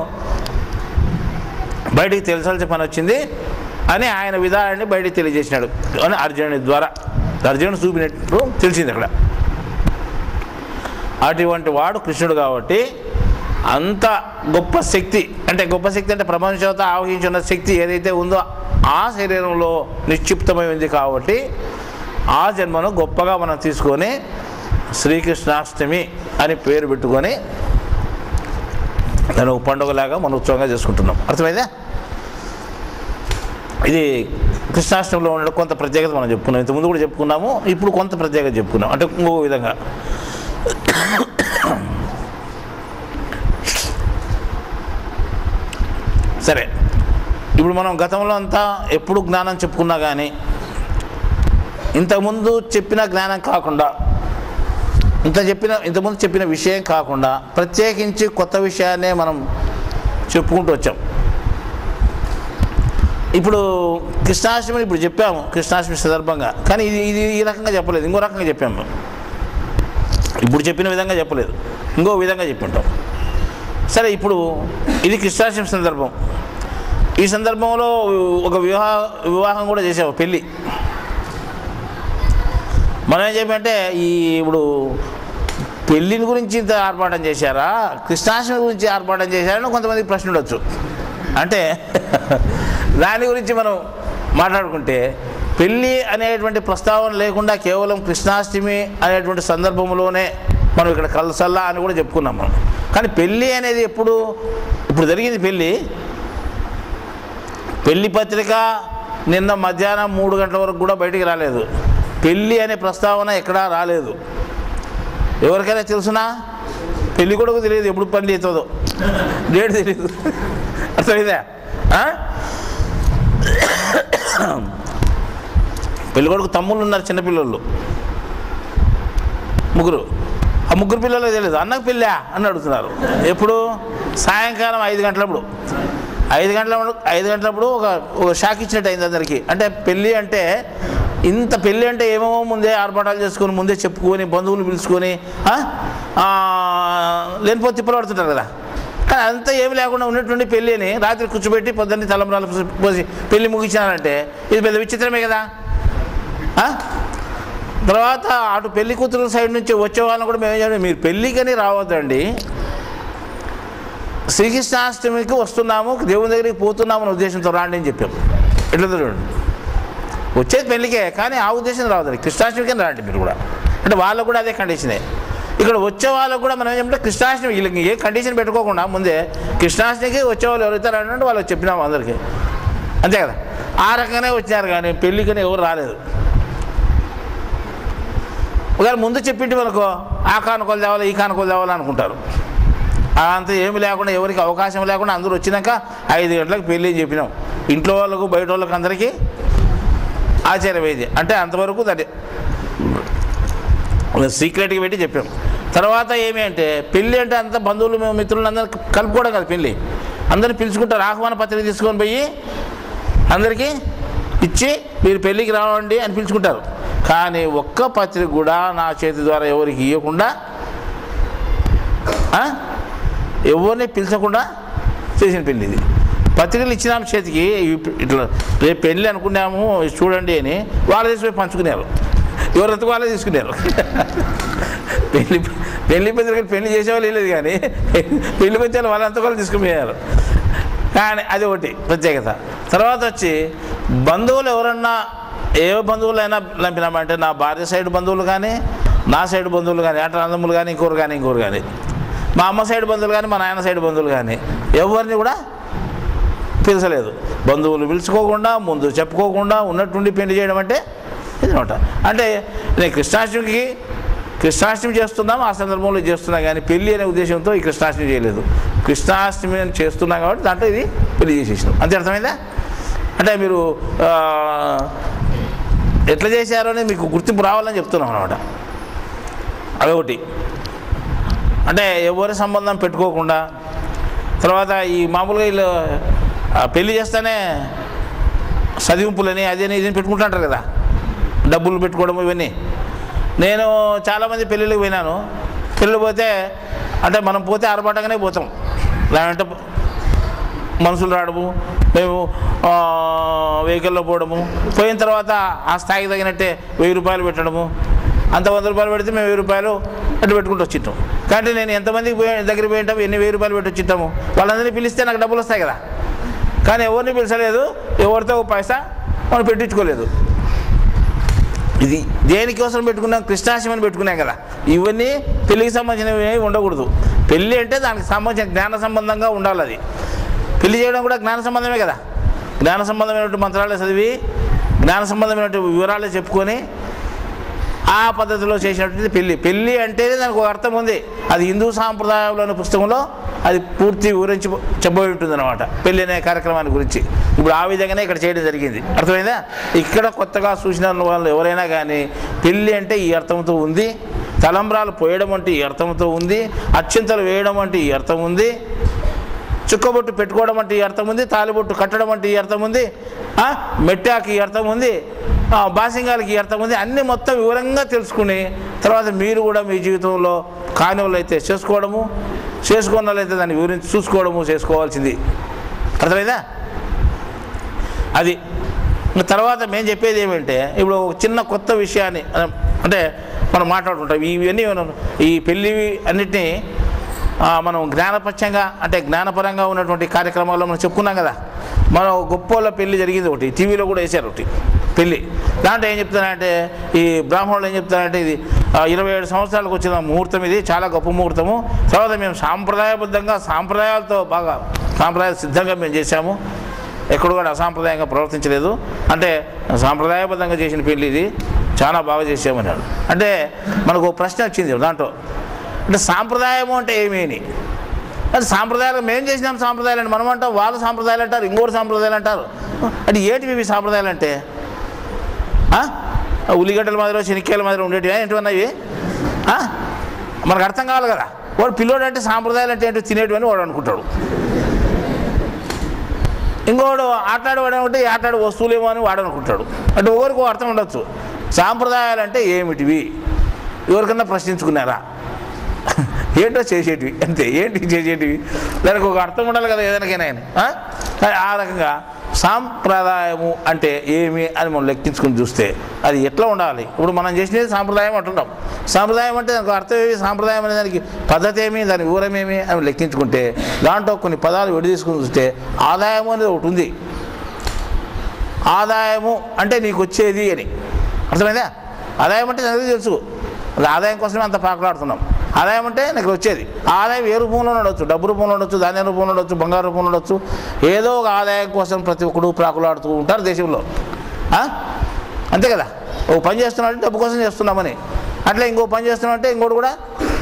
బయటికి తెలిసాల్సిన పని వచ్చింది అని ఆయన విధానాన్ని బయటికి తెలియజేసినాడు అని అర్జునుడి ద్వారా అర్జునుడు చూపినట్టు తెలిసింది అక్కడ అటువంటి వాడు కృష్ణుడు కాబట్టి అంత గొప్ప శక్తి అంటే గొప్ప శక్తి అంటే ప్రపంచంతో ఆవహించున్న శక్తి ఏదైతే ఉందో ఆ శరీరంలో నిక్షిప్తమై ఉంది కాబట్టి ఆ జన్మను గొప్పగా మనం తీసుకొని శ్రీకృష్ణాష్టమి అని పేరు పెట్టుకొని దాన్ని ఒక పండుగలాగా మనం ఉత్సవంగా చేసుకుంటున్నాం అర్థమైందా ఇది కృష్ణాష్టమిలో ఉన్న కొంత ప్రత్యేకత మనం చెప్పుకున్నాం ఇంతకుముందు కూడా చెప్పుకున్నాము ఇప్పుడు కొంత ప్రత్యేకత చెప్పుకున్నాం అంటే ఇంకో విధంగా సరే ఇప్పుడు మనం గతంలో అంతా ఎప్పుడు జ్ఞానం చెప్పుకున్నా కానీ ఇంతకుముందు చెప్పిన జ్ఞానం కాకుండా ఇంత చెప్పిన ఇంతకుముందు చెప్పిన విషయం కాకుండా ప్రత్యేకించి కొత్త విషయాన్నే మనం చెప్పుకుంటూ వచ్చాం ఇప్పుడు కృష్ణాష్టమిని ఇప్పుడు చెప్పాము కృష్ణాష్టమి సందర్భంగా కానీ ఇది ఇది ఈ రకంగా చెప్పలేదు ఇంకో రకంగా చెప్పాము ఇప్పుడు చెప్పిన విధంగా చెప్పలేదు ఇంకో విధంగా చెప్పుంటాం సరే ఇప్పుడు ఇది కృష్ణాష్టమి సందర్భం ఈ సందర్భంలో ఒక వివాహ వివాహం కూడా చేసాము పెళ్ళి మనం ఏం చెప్పంటే ఈ ఇప్పుడు పెళ్ళిని గురించి ఇంత ఆర్భాటం చేశారా కృష్ణాష్టమి గురించి ఆర్భాటం చేశారని కొంతమందికి ప్రశ్న ఉండొచ్చు అంటే దాని గురించి మనం మాట్లాడుకుంటే పెళ్ళి అనేటువంటి ప్రస్తావన లేకుండా కేవలం కృష్ణాష్టమి అనేటువంటి సందర్భంలోనే మనం ఇక్కడ కలసల్లా అని కూడా చెప్పుకున్నాం మనం కానీ పెళ్ళి అనేది ఎప్పుడు ఇప్పుడు జరిగింది పెళ్ళి పెళ్లి పత్రిక నిన్న మధ్యాహ్నం మూడు గంటల వరకు కూడా బయటికి రాలేదు పెళ్ళి అనే ప్రస్తావన ఎక్కడా రాలేదు ఎవరికైనా తెలుసునా పెళ్ళి కొడుకు తెలియదు ఎప్పుడు పని అవుతుందో డేట్ తెలియదు అర్థమైందా ఆ? పెళ్ళి కొడుకు తమ్ముళ్ళు ఉన్నారు చిన్నపిల్లలు ముగ్గురు ఆ ముగ్గురు పిల్లలకు తెలియదు అన్నకు పెళ్ళా అని అడుగుతున్నారు ఎప్పుడు సాయంకాలం ఐదు గంటలప్పుడు ఐదు గంటలప్పుడు ఐదు గంటలప్పుడు ఒక ఒక షాక్ ఇచ్చినట్టు అయింది అందరికీ అంటే పెళ్ళి అంటే ఇంత పెళ్ళి అంటే ఏమేమో ముందే ఆర్భాటాలు చేసుకొని ముందే చెప్పుకొని బంధువులు పిలుచుకొని ఆ? ఆ, లేనిపో తిప్పలు పడుతుంటారు కదా కానీ అంతా ఏమి లేకుండా ఉన్నటువంటి పెళ్ళి అని రాత్రి కూర్చోబెట్టి పొద్దున్నే తలంబరాలు పోసి పెళ్ళి ముగించినారంటే ఇది పెద్ద విచిత్రమే కదా ఆ? తర్వాత అటు పెళ్లి కూతురు సైడ్ నుంచి వచ్చే వాళ్ళని కూడా మేము ఏం చేయాలి మీరు పెళ్ళికని రావద్దండి శ్రీకృష్ణాష్టమికి వస్తున్నాము దేవుని దగ్గరికి పోతున్నాము అనే ఉద్దేశంతో రాండి అని చెప్పాం ఎట్లా చూడండి వచ్చేది పెళ్ళికే కానీ ఆ ఉద్దేశం రావద్దండి కృష్ణాష్టమికి రాండి మీరు కూడా అంటే వాళ్ళకు కూడా అదే కండిషనే ఇక్కడ వచ్చే వాళ్ళకు కూడా మనం ఏమంటే కృష్ణాష్టమి వీళ్ళకి ఏ కండిషన్ పెట్టుకోకుండా ముందే కృష్ణాష్టమికి వచ్చే వాళ్ళు ఎవరైతే అంటే వాళ్ళకి చెప్పినాము అందరికీ అంతే కదా ఆ రకంగానే వచ్చినారు కానీ పెళ్ళికని ఎవరు రాలేదు ఒకవేళ ముందు చెప్పింటి మనకు ఆ కానుకలు తేవాలి ఈ కానుకలు తేవాలి అనుకుంటారు అంత ఏమి లేకుండా ఎవరికి అవకాశం లేకుండా అందరూ వచ్చినాక ఐదు గంటలకు పెళ్ళి అని చెప్పినాం ఇంట్లో వాళ్ళకు బయట వాళ్ళకు అందరికీ ఆశ్చర్యమైంది అంటే అంతవరకు దాన్ని సీక్రెట్గా పెట్టి చెప్పాం తర్వాత ఏమి అంటే పెళ్ళి అంటే అంత బంధువులు మేము మిత్రులు అందరూ కలుపుకోవడం కదా పెళ్ళి అందరిని పిలుచుకుంటారు ఆహ్వాన పత్రిక తీసుకొని పోయి అందరికీ ఇచ్చి మీరు పెళ్ళికి రావండి అని పిలుచుకుంటారు కానీ ఒక్క పత్రిక కూడా నా చేతి ద్వారా ఎవరికి ఇవ్వకుండా ఆ? ఎవరిని పిలిచకుండా చేసిన పెళ్ళి ఇది పత్రికలు ఇచ్చినాము చేతికి ఇవి ఇట్లా రేపు పెళ్ళి అనుకున్నాము ఇది చూడండి అని వాళ్ళు తీసుకుపోయి పంచుకున్నారు ఎవరంతా వాళ్ళే తీసుకున్నారు పెళ్లి పెళ్లి పత్రికలు పెళ్లి చేసేవాళ్ళు లేదు కానీ పెళ్లికి వచ్చే వాళ్ళు వాళ్ళంతా వాళ్ళు తీసుకుపోయారు కానీ అది ఒకటి ప్రత్యేకత తర్వాత వచ్చి బంధువులు ఎవరన్నా ఏ బంధువులైనా లంపినామంటే నా భార్య సైడ్ బంధువులు కానీ నా సైడ్ బంధువులు కానీ అట్లా అన్నములు కానీ ఇంకోరు కానీ ఇంకోరు కానీ మా అమ్మ సైడ్ బంధువులు కానీ మా నాయన సైడ్ బంధువులు కానీ ఎవరిని కూడా పిలిచలేదు బంధువులు పిలుచుకోకుండా ముందు చెప్పుకోకుండా ఉన్నట్టుండి పెళ్లి చేయడం అంటే ఇదనమాట అంటే నేను కృష్ణాష్టమికి కృష్ణాష్టమి చేస్తున్నాం ఆ సందర్భంలో చేస్తున్నా కానీ పెళ్ళి అనే ఉద్దేశంతో ఈ కృష్ణాష్టమి చేయలేదు కృష్ణాష్టమి అని చేస్తున్నాం కాబట్టి దాంట్లో ఇది పెళ్లి చేసేసినాం అంతే అర్థమైందా అంటే మీరు ఆ, ఎట్లా చేశారో అని మీకు గుర్తింపు రావాలని చెప్తున్నాం అనమాట అదొకటి అంటే ఎవరి సంబంధం పెట్టుకోకుండా తర్వాత ఈ మామూలుగా వీళ్ళు ఆ, పెళ్లి చేస్తేనే చదివింపులని అదని ఇదని పెట్టుకుంటుంటారు కదా డబ్బులు పెట్టుకోవడం ఇవన్నీ నేను చాలామంది పెళ్ళిళ్ళకి పోయినాను పెళ్ళి పోతే అంటే మనం పోతే ఆరబాటగానే పోతాం లేదంటే మనుషులు రావడము మేము ఆ, వెహికల్లో పోవడము పోయిన తర్వాత ఆ స్థాయికి తగినట్టే వెయ్యి రూపాయలు పెట్టడము అంత వంద రూపాయలు పెడితే మేము వెయ్యి రూపాయలు అట్లా పెట్టుకుంటూ వచ్చింటాం కాబట్టి నేను ఎంతమందికి పోయి దగ్గర పోయింటాం ఎన్ని వెయ్యి రూపాయలు పెట్టి వచ్చింటాము వాళ్ళందరినీ పిలిస్తే నాకు డబ్బులు వస్తాయి కదా కానీ ఎవరిని పిలిచలేదు ఎవరితో ఒక పైసా మనం పెట్టించుకోలేదు ఇది దేనికోసం పెట్టుకున్నాం కృష్ణాష్టమి అని పెట్టుకున్నాం కదా ఇవన్నీ పెళ్ళికి సంబంధించినవి ఏమీ ఉండకూడదు పెళ్ళి అంటే దానికి సంబంధించిన జ్ఞాన సంబంధంగా ఉండాలి అది పెళ్లి చేయడం కూడా జ్ఞాన సంబంధమే కదా జ్ఞాన సంబంధమైనటువంటి మంత్రాలే చదివి జ్ఞాన సంబంధమైనటువంటి వివరాలే చెప్పుకొని ఆ పద్ధతిలో చేసినటువంటి పెళ్ళి పెళ్ళి అంటేనే దానికి ఒక అర్థం ఉంది అది హిందూ సాంప్రదాయంలోని పుస్తకంలో అది పూర్తి వివరించి చెప్పబడి ఉంటుంది అనమాట పెళ్ళి అనే కార్యక్రమాన్ని గురించి ఇప్పుడు ఆ విధంగానే ఇక్కడ చేయడం జరిగింది అర్థమైందా ఇక్కడ కొత్తగా చూసిన వాళ్ళు ఎవరైనా కానీ పెళ్ళి అంటే ఈ అర్థంతో ఉంది తలంబ్రాలు పోయడం అంటే ఈ అర్థంతో ఉంది అత్యంతలు వేయడం అంటే ఈ అర్థం ఉంది చుక్కబొట్టు పెట్టుకోవడం అంటే ఈ అర్థం ఉంది తాలిబొట్టు కట్టడం అంటే ఈ అర్థం ఉంది ఆ, మెట్టాకి ఈ అర్థం ఉంది ఆ, బాసింగాలకి ఈ అర్థం ఉంది అన్నీ మొత్తం వివరంగా తెలుసుకుని తర్వాత మీరు కూడా మీ జీవితంలో కాని వాళ్ళు అయితే చేసుకోవడము చేసుకున్న వాళ్ళైతే దాన్ని వివరించి చూసుకోవడము చేసుకోవాల్సింది అర్థమైందా అది ఇంకా తర్వాత మేము చెప్పేది ఏమంటే ఇప్పుడు ఒక చిన్న కొత్త విషయాన్ని అన- అంటే మనం మాట్లాడుకుంటాం ఇవన్నీ మనం ఈ పెళ్ళి అన్నిటినీ ఆ, మనం జ్ఞానపక్షంగా అంటే జ్ఞానపరంగా ఉన్నటువంటి కార్యక్రమాల్లో మనం చెప్పుకున్నాం కదా మన గొప్ప వాళ్ళ పెళ్లి జరిగింది ఒకటి టీవీలో కూడా వేశారు ఒకటి పెళ్ళి దాంట్లో ఏం చెప్తానంటే ఈ బ్రాహ్మణులు ఏం చెప్తారంటే ఇది ఆ, ఇరవై ఏడు సంవత్సరాలకు వచ్చిన ముహూర్తం ఇది చాలా గొప్ప ముహూర్తము తర్వాత మేము సాంప్రదాయబద్ధంగా సాంప్రదాయాలతో బాగా సాంప్రదాయ సిద్ధంగా మేము చేశాము ఎక్కడ కూడా అసాంప్రదాయంగా ప్రవర్తించలేదు అంటే సాంప్రదాయబద్ధంగా చేసిన పెళ్లి ఇది చాలా బాగా చేసామన్నాడు అంటే మనకు ఒక ప్రశ్న వచ్చింది దాంట్లో అంటే సాంప్రదాయము అంటే ఏమీ అని అంటే సాంప్రదాయాలు మేము చేసినాం సాంప్రదాయాలు అంటే మనం అంటాం వాళ్ళు సాంప్రదాయాలు అంటారు ఇంకోటి సాంప్రదాయాలు అంటారు అంటే ఏంటివి ఇవి సాంప్రదాయాలు అంటే ఆ? ఆ ఉల్లిగడ్డల మాదిరి శనిక్కాయల మాదిరి ఉండేటివి ఏంటివన్నవి ఆ? మనకు అర్థం కావాలి కదా వాడు పిల్లోడు అంటే సాంప్రదాయాలు అంటే ఏంటో తినేటివని వాడు అనుకుంటాడు ఇంకోడు ఆటలాడేవాడు అంటే ఈ ఆటలాడే వస్తువులేమో అని వాడు అనుకుంటాడు అంటే ఒకరికి ఒక అర్థం ఉండొచ్చు సాంప్రదాయాలు అంటే ఏమిటివి ఎవరికన్నా ప్రశ్నించుకున్నారా ఏంటో చేసేటివి అంతే ఏంటి చేసేటివి దానికి ఒక అర్థం ఉండాలి కదా ఏదైనా ఆ? ఆ రకంగా సాంప్రదాయము అంటే ఏమి అని మనం లెక్కించుకుని చూస్తే అది ఎట్లా ఉండాలి ఇప్పుడు మనం చేసినది సాంప్రదాయం అంటున్నాం సాంప్రదాయం అంటే దానికి అర్థం ఏమి సాంప్రదాయం అనే దానికి పద్ధతి ఏమి దాని వివరమేమి అని లెక్కించుకుంటే దాంట్లో కొన్ని పదాలు విడదీసుకుని చూస్తే ఆదాయము అనేది ఒకటి ఉంది ఆదాయము అంటే నీకు వచ్చేది అని అర్థమైందా ఆదాయం అంటే నాకు తెలుసు అది ఆదాయం కోసమే అంత పాకలాడుతున్నాం ఆదాయం అంటే నాకు వచ్చేది ఆదాయం ఏ రూపంలో ఉండొచ్చు డబ్బు రూపంలో ఉండొచ్చు ధాన్యం రూపంలో ఉండొచ్చు బంగారు రూపంలో ఉండొచ్చు ఏదో ఒక ఆదాయం కోసం ప్రతి ఒక్కడు ప్రాకులాడుతూ ఉంటారు దేశంలో ఆ? అంతే కదా ఓ పని చేస్తున్నాడు డబ్బు కోసం చేస్తున్నామని అట్లా ఇంకో పని చేస్తున్నామంటే ఇంకోటి కూడా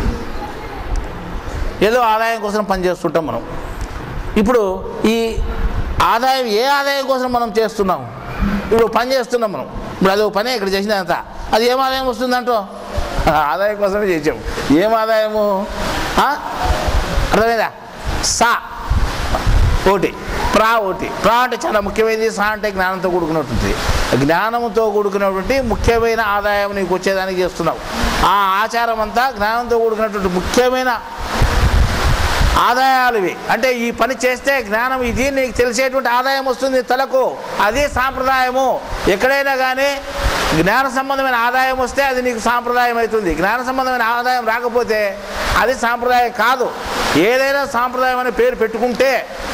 ఏదో ఆదాయం కోసం పని చేస్తుంటాం మనం ఇప్పుడు ఈ ఆదాయం ఏ ఆదాయం కోసం మనం చేస్తున్నాం ఇప్పుడు పని చేస్తున్నాం మనం ఇప్పుడు అది ఒక పనే ఇక్కడ చేసినంత అది ఏం ఆదాయం వస్తుందంటో ఆదాయం కోసమే చేసాం ఏం ఆదాయము ఆ? అర్థమైందా సా ఒకటి ప్రా ఒకటి ప్రా అంటే చాలా ముఖ్యమైనది సా అంటే జ్ఞానంతో కూడుకున్నటువంటి జ్ఞానంతో కూడుకున్నటువంటి ముఖ్యమైన ఆదాయం నీకు వచ్చేదానికి చేస్తున్నావు ఆ ఆచారం అంతా జ్ఞానంతో కూడుకున్నటువంటి ముఖ్యమైన ఆదాయాలు ఇవి అంటే ఈ పని చేస్తే జ్ఞానం ఇది నీకు తెలిసేటువంటి ఆదాయం వస్తుంది తలకు అది సాంప్రదాయము ఎక్కడైనా కానీ జ్ఞాన సంబంధమైన ఆదాయం వస్తే అది నీకు సాంప్రదాయం అవుతుంది జ్ఞాన సంబంధమైన ఆదాయం రాకపోతే అది సాంప్రదాయం కాదు ఏదైనా సాంప్రదాయం అనే పేరు పెట్టుకుంటే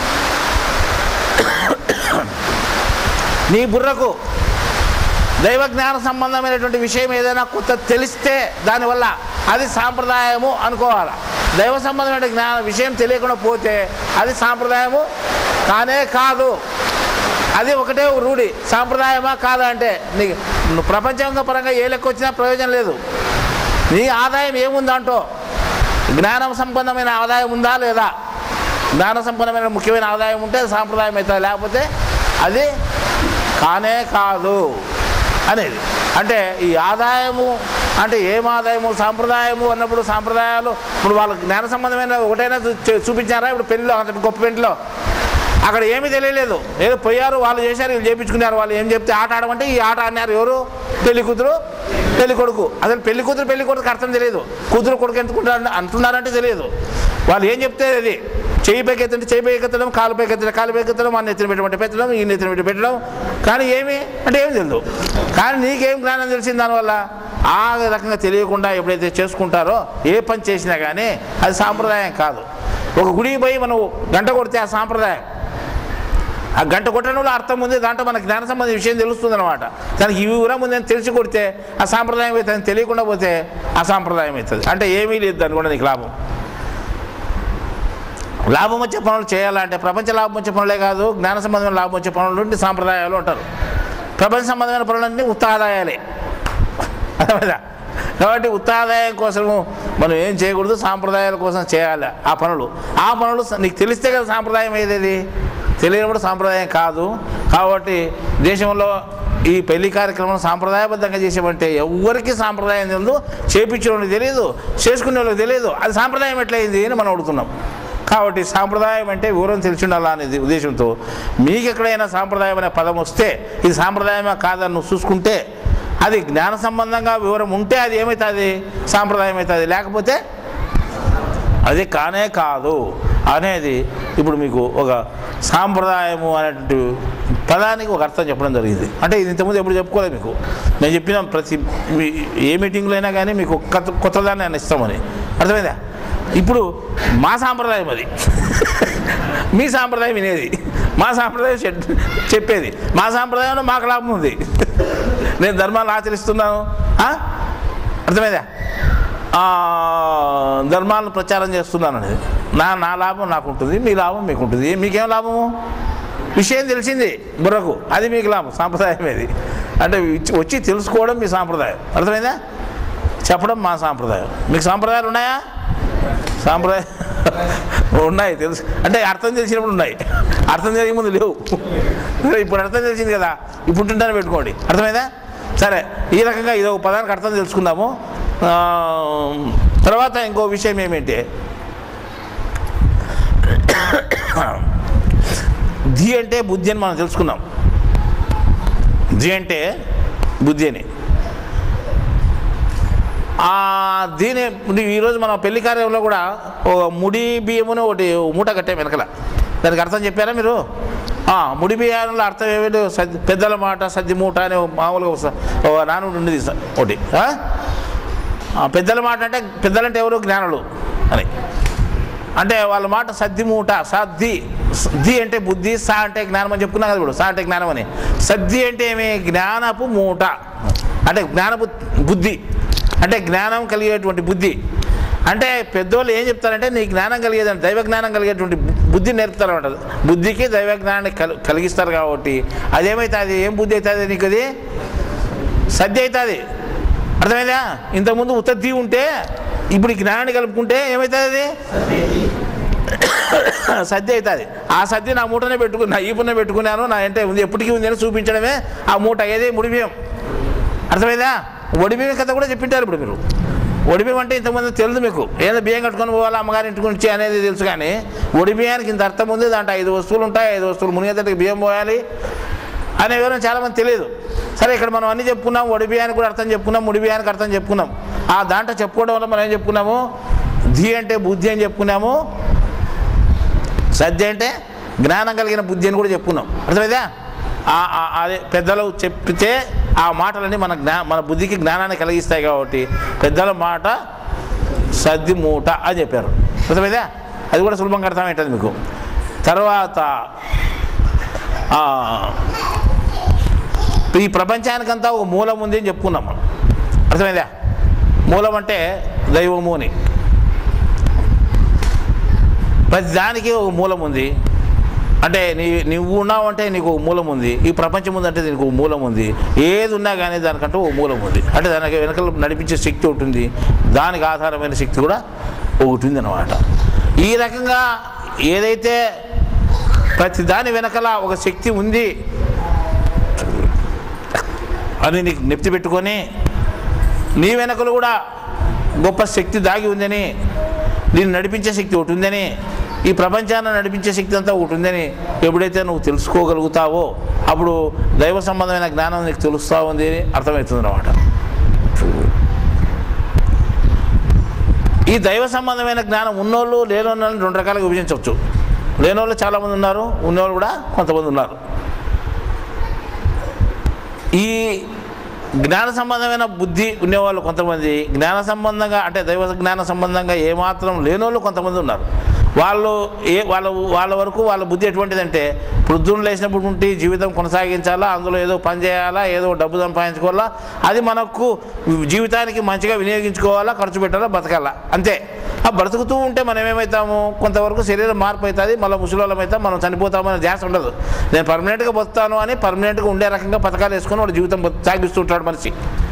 నీ బుర్రకు దైవ జ్ఞాన సంబంధమైనటువంటి విషయం ఏదైనా కొత్త తెలిస్తే దానివల్ల అది సాంప్రదాయము అనుకోవాలి దైవ సంబంధమైన జ్ఞాన విషయం తెలియకుండా పోతే అది సాంప్రదాయము కానే కాదు అది ఒకటే రూఢి సాంప్రదాయమా కాదా అంటే నీకు నువ్వు ప్రపంచంగా పరంగా ఏ లెక్క వచ్చినా ప్రయోజనం లేదు నీ ఆదాయం ఏముందంటో జ్ఞానం సంబంధమైన ఆదాయం ఉందా లేదా జ్ఞాన సంపన్నమైన ముఖ్యమైన ఆదాయం ఉంటే అది సాంప్రదాయం అవుతుంది లేకపోతే అది కానే కాదు అనేది అంటే ఈ ఆదాయము అంటే ఏం ఆదాయము సాంప్రదాయము అన్నప్పుడు సాంప్రదాయాలు ఇప్పుడు వాళ్ళ జ్ఞాన సంబంధమైన ఒకటైనా చూ- చూ- చూపించారా ఇప్పుడు పెళ్ళిలో అంత గొప్ప పెళ్ళిలో అక్కడ ఏమీ తెలియలేదు ఏదో పోయారు వాళ్ళు చేశారు వీళ్ళు చేయించుకున్నారు వాళ్ళు ఏం చెప్తే ఆట ఆడమంటే ఈ ఆట ఆడినారు ఎవరు పెళ్లి కూతురు పెళ్లి కొడుకు అసలు పెళ్లి కూతురు పెళ్లి కొడుకు అర్థం తెలియదు కూతురు కొడుకు ఎందుకుంటారు అంటున్నారంటే తెలియదు వాళ్ళు ఏం చెప్తే అది చెయ్యి పైకి ఎత్తంటే చెయ్యి పైకి ఎత్తడం కాలు పైకి ఎత్తడం కాలు పైకి ఎత్తడం మన నెత్తిన పెట్టమంటే పెట్టడం ఈ నెత్తిన పెట్టి పెట్టడం కానీ ఏమి అంటే ఏమి తెలియదు కానీ నీకేం జ్ఞానం తెలిసింది దానివల్ల ఆ రకంగా తెలియకుండా ఎప్పుడైతే చేసుకుంటారో ఏ పని చేసినా కానీ అది సాంప్రదాయం కాదు ఒక గుడికి పోయి మనం గంట కొడితే ఆ సాంప్రదాయం ఆ గంట కొట్టడంలో అర్థం ఉంది దాంట్లో మనకు జ్ఞాన సంబంధ విషయం తెలుస్తుంది అనమాట దానికి ఈ వివరం ఉందని తెలిసి కొడితే ఆ సాంప్రదాయం అవుతుంది తెలియకుండా పోతే అసాంప్రదాయం అవుతుంది అంటే ఏమీ లేదు దాని కూడా నీకు లాభం లాభం వచ్చే పనులు చేయాలంటే ప్రపంచ లాభం వచ్చే పనులే కాదు జ్ఞాన సంబంధమైన లాభం వచ్చే పనులు ఉంటే సాంప్రదాయాలు అంటారు ప్రపంచ సంబంధమైన పనులన్నీ ఉత్తాదాయాలే అర్థమైందా కాబట్టి ఉత్తాదాయం కోసము మనం ఏం చేయకూడదు సాంప్రదాయాల కోసం చేయాలి ఆ పనులు ఆ పనులు స- నీకు తెలిస్తే కదా సాంప్రదాయం ఏదేది తెలియనప్పుడు సాంప్రదాయం కాదు కాబట్టి దేశంలో ఈ పెళ్లి కార్యక్రమం సాంప్రదాయబద్ధంగా చేసామంటే ఎవరికి సాంప్రదాయం తెలియదు చేపించిన వాళ్ళకి తెలియదు చేసుకునే వాళ్ళకి తెలియదు అది సాంప్రదాయం ఎట్లయింది అని మనం అడుగుతున్నాం కాబట్టి సాంప్రదాయం అంటే వివరం తెలిసి ఉండాలా అనేది ఉద్దేశంతో మీకు ఎక్కడైనా సాంప్రదాయం అనే పదం వస్తే ఇది సాంప్రదాయమా కాదని నువ్వు చూసుకుంటే అది జ్ఞాన సంబంధంగా వివరం ఉంటే అది ఏమవుతుంది సాంప్రదాయం అవుతుంది లేకపోతే అది కానే కాదు అనేది ఇప్పుడు మీకు ఒక సాంప్రదాయము అనేటువంటి పదానికి ఒక అర్థం చెప్పడం జరిగింది అంటే ఇది ఇంతకుముందు ఎప్పుడు చెప్పుకోలేదు మీకు నేను చెప్పిన ప్రతి మీ- ఏ మీటింగ్లో అయినా కానీ మీకు కొత్త కొత్తదాన్ని నేను ఇస్తామని అర్థమైందా ఇప్పుడు మా సాంప్రదాయం అది మీ సాంప్రదాయం వినేది మా సాంప్రదాయం చెప్- చెప్పేది మా సాంప్రదాయంలో మాకు లాభం ఉంది నేను ధర్మాలు ఆచరిస్తున్నాను ఆ? అర్థమైందా ఆ, ధర్మాలను ప్రచారం చేస్తున్నాను అనేది నా నా లాభం నాకు ఉంటుంది మీ లాభం మీకు ఉంటుంది మీకేం లాభము విషయం తెలిసింది బుర్రకు అది మీకు లాభం సాంప్రదాయం ఇది అంటే ఇచ్చి- వచ్చి తెలుసుకోవడం మీ సాంప్రదాయం అర్థమైందా చెప్పడం మా సాంప్రదాయం మీకు సాంప్రదాయాలు ఉన్నాయా సాంప్రదాయం ఉన్నాయి తెలుసు అంటే అర్థం తెలిసినప్పుడు ఉన్నాయి అర్థం తెలియ ముందు లేవు ఇప్పుడు అర్థం తెలిసింది కదా ఇప్పుడు తింటానే పెట్టుకోండి అర్థమైందా సరే ఈ రకంగా ఇది ఒక పదానికి అర్థం తెలుసుకుందాము ఆ, తర్వాత ఇంకో విషయం ఏమిటి ధి అంటే బుద్ధి అని మనం తెలుసుకున్నాం ధి అంటే బుద్ధి అని ఆ దీని ఈరోజు మన పెళ్లి కార్యంలో కూడా ఓ ముడి బియ్యముని ఒకటి మూట కట్టే వెనకల దానికి అర్థం చెప్పారా మీరు ఆ, ముడి బియ్యంలో అర్థం ఏమిటి సద్ది పెద్దల మాట సద్ది మూట అని మామూలుగా ఒక స- ఓ నానుడు ఉండేది స- ఒకటి ఆ? ఆ, పెద్దల మాట అంటే పెద్దలంటే ఎవరు జ్ఞానులు అని అంటే వాళ్ళ మాట సద్ది మూట సద్ది ది అంటే బుద్ధి సా అంటే జ్ఞానం అని చెప్పుకున్నాం కదా ఇప్పుడు సా అంటే జ్ఞానం అని సద్ది అంటే ఏమి జ్ఞానపు మూట అంటే జ్ఞానపు బుద్ధి అంటే జ్ఞానం కలిగేటువంటి బుద్ధి అంటే పెద్దోళ్ళు ఏం చెప్తారంటే నీ జ్ఞానం కలిగేదని దైవ జ్ఞానం కలిగేటువంటి బు- బుద్ధి నేర్పుతారు అంటారు బుద్ధికి దైవ జ్ఞానాన్ని కల్ కలిగిస్తారు కాబట్టి అదేమైతుంది ఏం బుద్ధి అవుతుంది నీకు అది సద్ది అవుతుంది అర్థమైందా ఇంతకుముందు ఉత్తద్ది ఉంటే ఇప్పుడు ఈ జ్ఞానాన్ని కలుపుకుంటే ఏమవుతుంది అది సద్ది అవుతుంది ఆ సద్ది నా మూటనే పెట్టుకుని నా ఈపునే పెట్టుకున్నాను నా అంటే ఉంది ఎప్పటికీ ఉంది అని చూపించడమే ఆ మూట ఏది ముడిబియ్యం అర్థమైందా ఒడిబియ్యం కథ కూడా చెప్పింటారు ఇప్పుడు మీరు ఒడిబియ్యం అంటే ఇంతకుముందు తెలుసు మీకు ఏదో బియ్యం కట్టుకొని పోవాలి అమ్మగారి ఇంటి నుంచి అనేది తెలుసు కానీ ఒడిబియ్యానికి ఇంత అర్థం ఉంది దాంట్లో ఐదు వస్తువులు ఉంటాయి ఐదు వస్తువులు మునిగేదానికి బియ్యం పోయాలి అనే వివరం చాలామంది తెలియదు సరే ఇక్కడ మనం అన్ని చెప్పుకున్నాం ఒడి బియ్యానికి కూడా అర్థం చెప్పుకున్నాం ముడి బియ్యానికి అర్థం చెప్పుకున్నాం ఆ దాంట్లో చెప్పుకోవడం వల్ల మనం ఏం చెప్పుకున్నాము ధీ అంటే బుద్ధి అని చెప్పుకున్నాము సద్య అంటే జ్ఞానం కలిగిన బుద్ధి అని కూడా చెప్పుకున్నాం అర్థమైందా ఆ- ఆ- అదే పెద్దలు చెప్తే ఆ మాటలన్నీ మన జ్ఞా మన బుద్ధికి జ్ఞానాన్ని కలిగిస్తాయి కాబట్టి పెద్దల మాట సద్ది మూట అని చెప్పారు అర్థమైందా అది కూడా సులభంగా అర్థమవుతుంది మీకు తర్వాత ఆ, ఈ ప్రపంచానికంతా ఒక మూలం ఉంది అని చెప్పుకున్నాం మనం అర్థమైందా మూలం అంటే దైవము అని ప్రతి దానికి ఒక మూలం ఉంది అంటే నీ నువ్వు ఉన్నావు అంటే నీకు ఒక మూలం ఉంది ఈ ప్రపంచం ఉందంటే దీనికి ఒక మూలం ఉంది ఏది ఉన్నా కానీ దానికంటూ ఒక మూలం ఉంది అంటే దానికి వెనకాల నడిపించే శక్తి ఒకటి ఉంది దానికి ఆధారమైన శక్తి కూడా ఒకటి ఉంది అనమాట ఈ రకంగా ఏదైతే ప్రతి దాని వెనకాల ఒక శక్తి ఉంది అని నీకు నెప్తి పెట్టుకొని నీ వెనకలు కూడా గొప్ప శక్తి దాగి ఉందని నేను నడిపించే శక్తి ఒకటి ఉందని ఈ ప్రపంచాన్ని నడిపించే శక్తి అంతా ఒకటి ఉందని ఎప్పుడైతే నువ్వు తెలుసుకోగలుగుతావో అప్పుడు దైవ సంబంధమైన జ్ఞానం నీకు తెలుస్తూ ఉంది అని అర్థమవుతుంది అన్నమాట ఈ దైవ సంబంధమైన జ్ఞానం ఉన్నోళ్ళు లేనోళ్ళని రెండు రకాలుగా విభజించవచ్చు లేనోళ్ళు చాలామంది ఉన్నారు ఉన్నోళ్ళు కూడా కొంతమంది ఉన్నారు ఈ జ్ఞాన సంబంధమైన బుద్ధి ఉండేవాళ్ళు కొంతమంది జ్ఞాన సంబంధంగా అంటే దైవ జ్ఞాన సంబంధంగా ఏమాత్రం లేనోళ్ళు కొంతమంది ఉన్నారు వాళ్ళు ఏ వాళ్ళ వాళ్ళ వరకు వాళ్ళ బుద్ధి ఎటువంటిదంటే వృద్ధులు లేచినప్పుడు ఉంటే జీవితం కొనసాగించాలా అందులో ఏదో పని చేయాలా ఏదో డబ్బు సంపాదించుకోవాలా అది మనకు జీవితానికి మంచిగా వినియోగించుకోవాలా ఖర్చు పెట్టాలా బతకాలా అంతే ఆ బ్రతుకుతూ ఉంటే మనం ఏమవుతాము కొంతవరకు శరీరం మార్పు అవుతుంది మళ్ళీ ముసలివాళ్ళం అవుతాం మనం చనిపోతామనే ధ్యాస ఉండదు నేను పర్మనెంట్గా బతుకుతాను అని పర్మనెంట్గా ఉండే రకంగా పథకాలు వేసుకొని వాడు జీవితం బతు- సాగిస్తుంటాడు మనిషి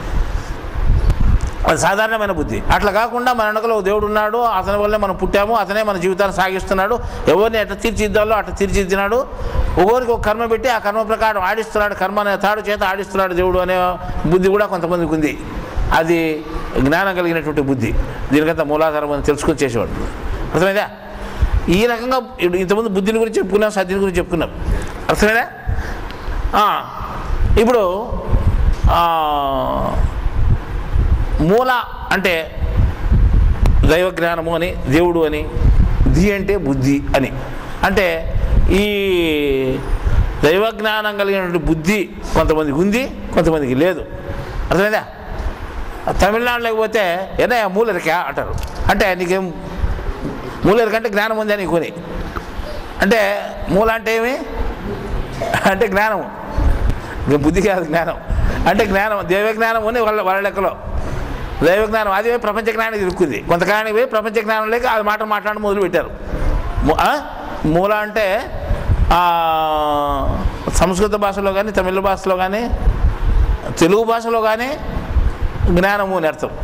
అది సాధారణమైన బుద్ధి అట్లా కాకుండా మన వెనకలో ఒక దేవుడు ఉన్నాడు అతని వల్లే మనం పుట్టాము అతనే మన జీవితాన్ని సాగిస్తున్నాడు ఎవరిని ఎట్లా తీర్చిద్దాలో అట్లా తీర్చిదిద్దినాడు ఒకరికి ఒక కర్మ పెట్టి ఆ కర్మ ప్రకారం ఆడిస్తున్నాడు కర్మ అనే తాడు చేత ఆడిస్తున్నాడు దేవుడు అనే బుద్ధి కూడా కొంతమందికి ఉంది అది జ్ఞానం కలిగినటువంటి బుద్ధి దీనికంతా మూలాధారం అని తెలుసుకొని చేసేవాడు అర్థమైందా ఈ రకంగా ఇప్పుడు ఇంతకుముందు బుద్ధిని గురించి చెప్పుకున్నాం సద్ధిని గురించి చెప్పుకున్నాం అర్థమైందా ఆ, ఇప్పుడు ఆ, మూల అంటే దైవ జ్ఞానము అని దేవుడు అని ధి అంటే బుద్ధి అని అంటే ఈ దైవ జ్ఞానం కలిగినటువంటి బుద్ధి కొంతమందికి ఉంది కొంతమందికి లేదు అర్థమైందా తమిళనాడులోకి పోతే ఏనా మూలరికా అంటారు అంటే నీకేం మూలరిక అంటే జ్ఞానం ఉంది అని కొని అంటే మూల అంటే ఏమి అంటే జ్ఞానము ఇంకా బుద్ధి కాదు జ్ఞానం అంటే జ్ఞానం దైవ జ్ఞానం అని వాళ్ళ వాళ్ళ లెక్కలో దైవ జ్ఞానం అది పోయి ప్రపంచ జ్ఞానానికి ఇరుక్కుంది కొంతకాలానికి పోయి ప్రపంచ జ్ఞానం లేక అది మాట మాట్లాడడం మొదలు పెట్టారు ము- ఆ? మూల అంటే ఆ, సంస్కృత భాషలో కానీ తమిళ భాషలో కానీ తెలుగు భాషలో కానీ జ్ఞానము అని అర్థం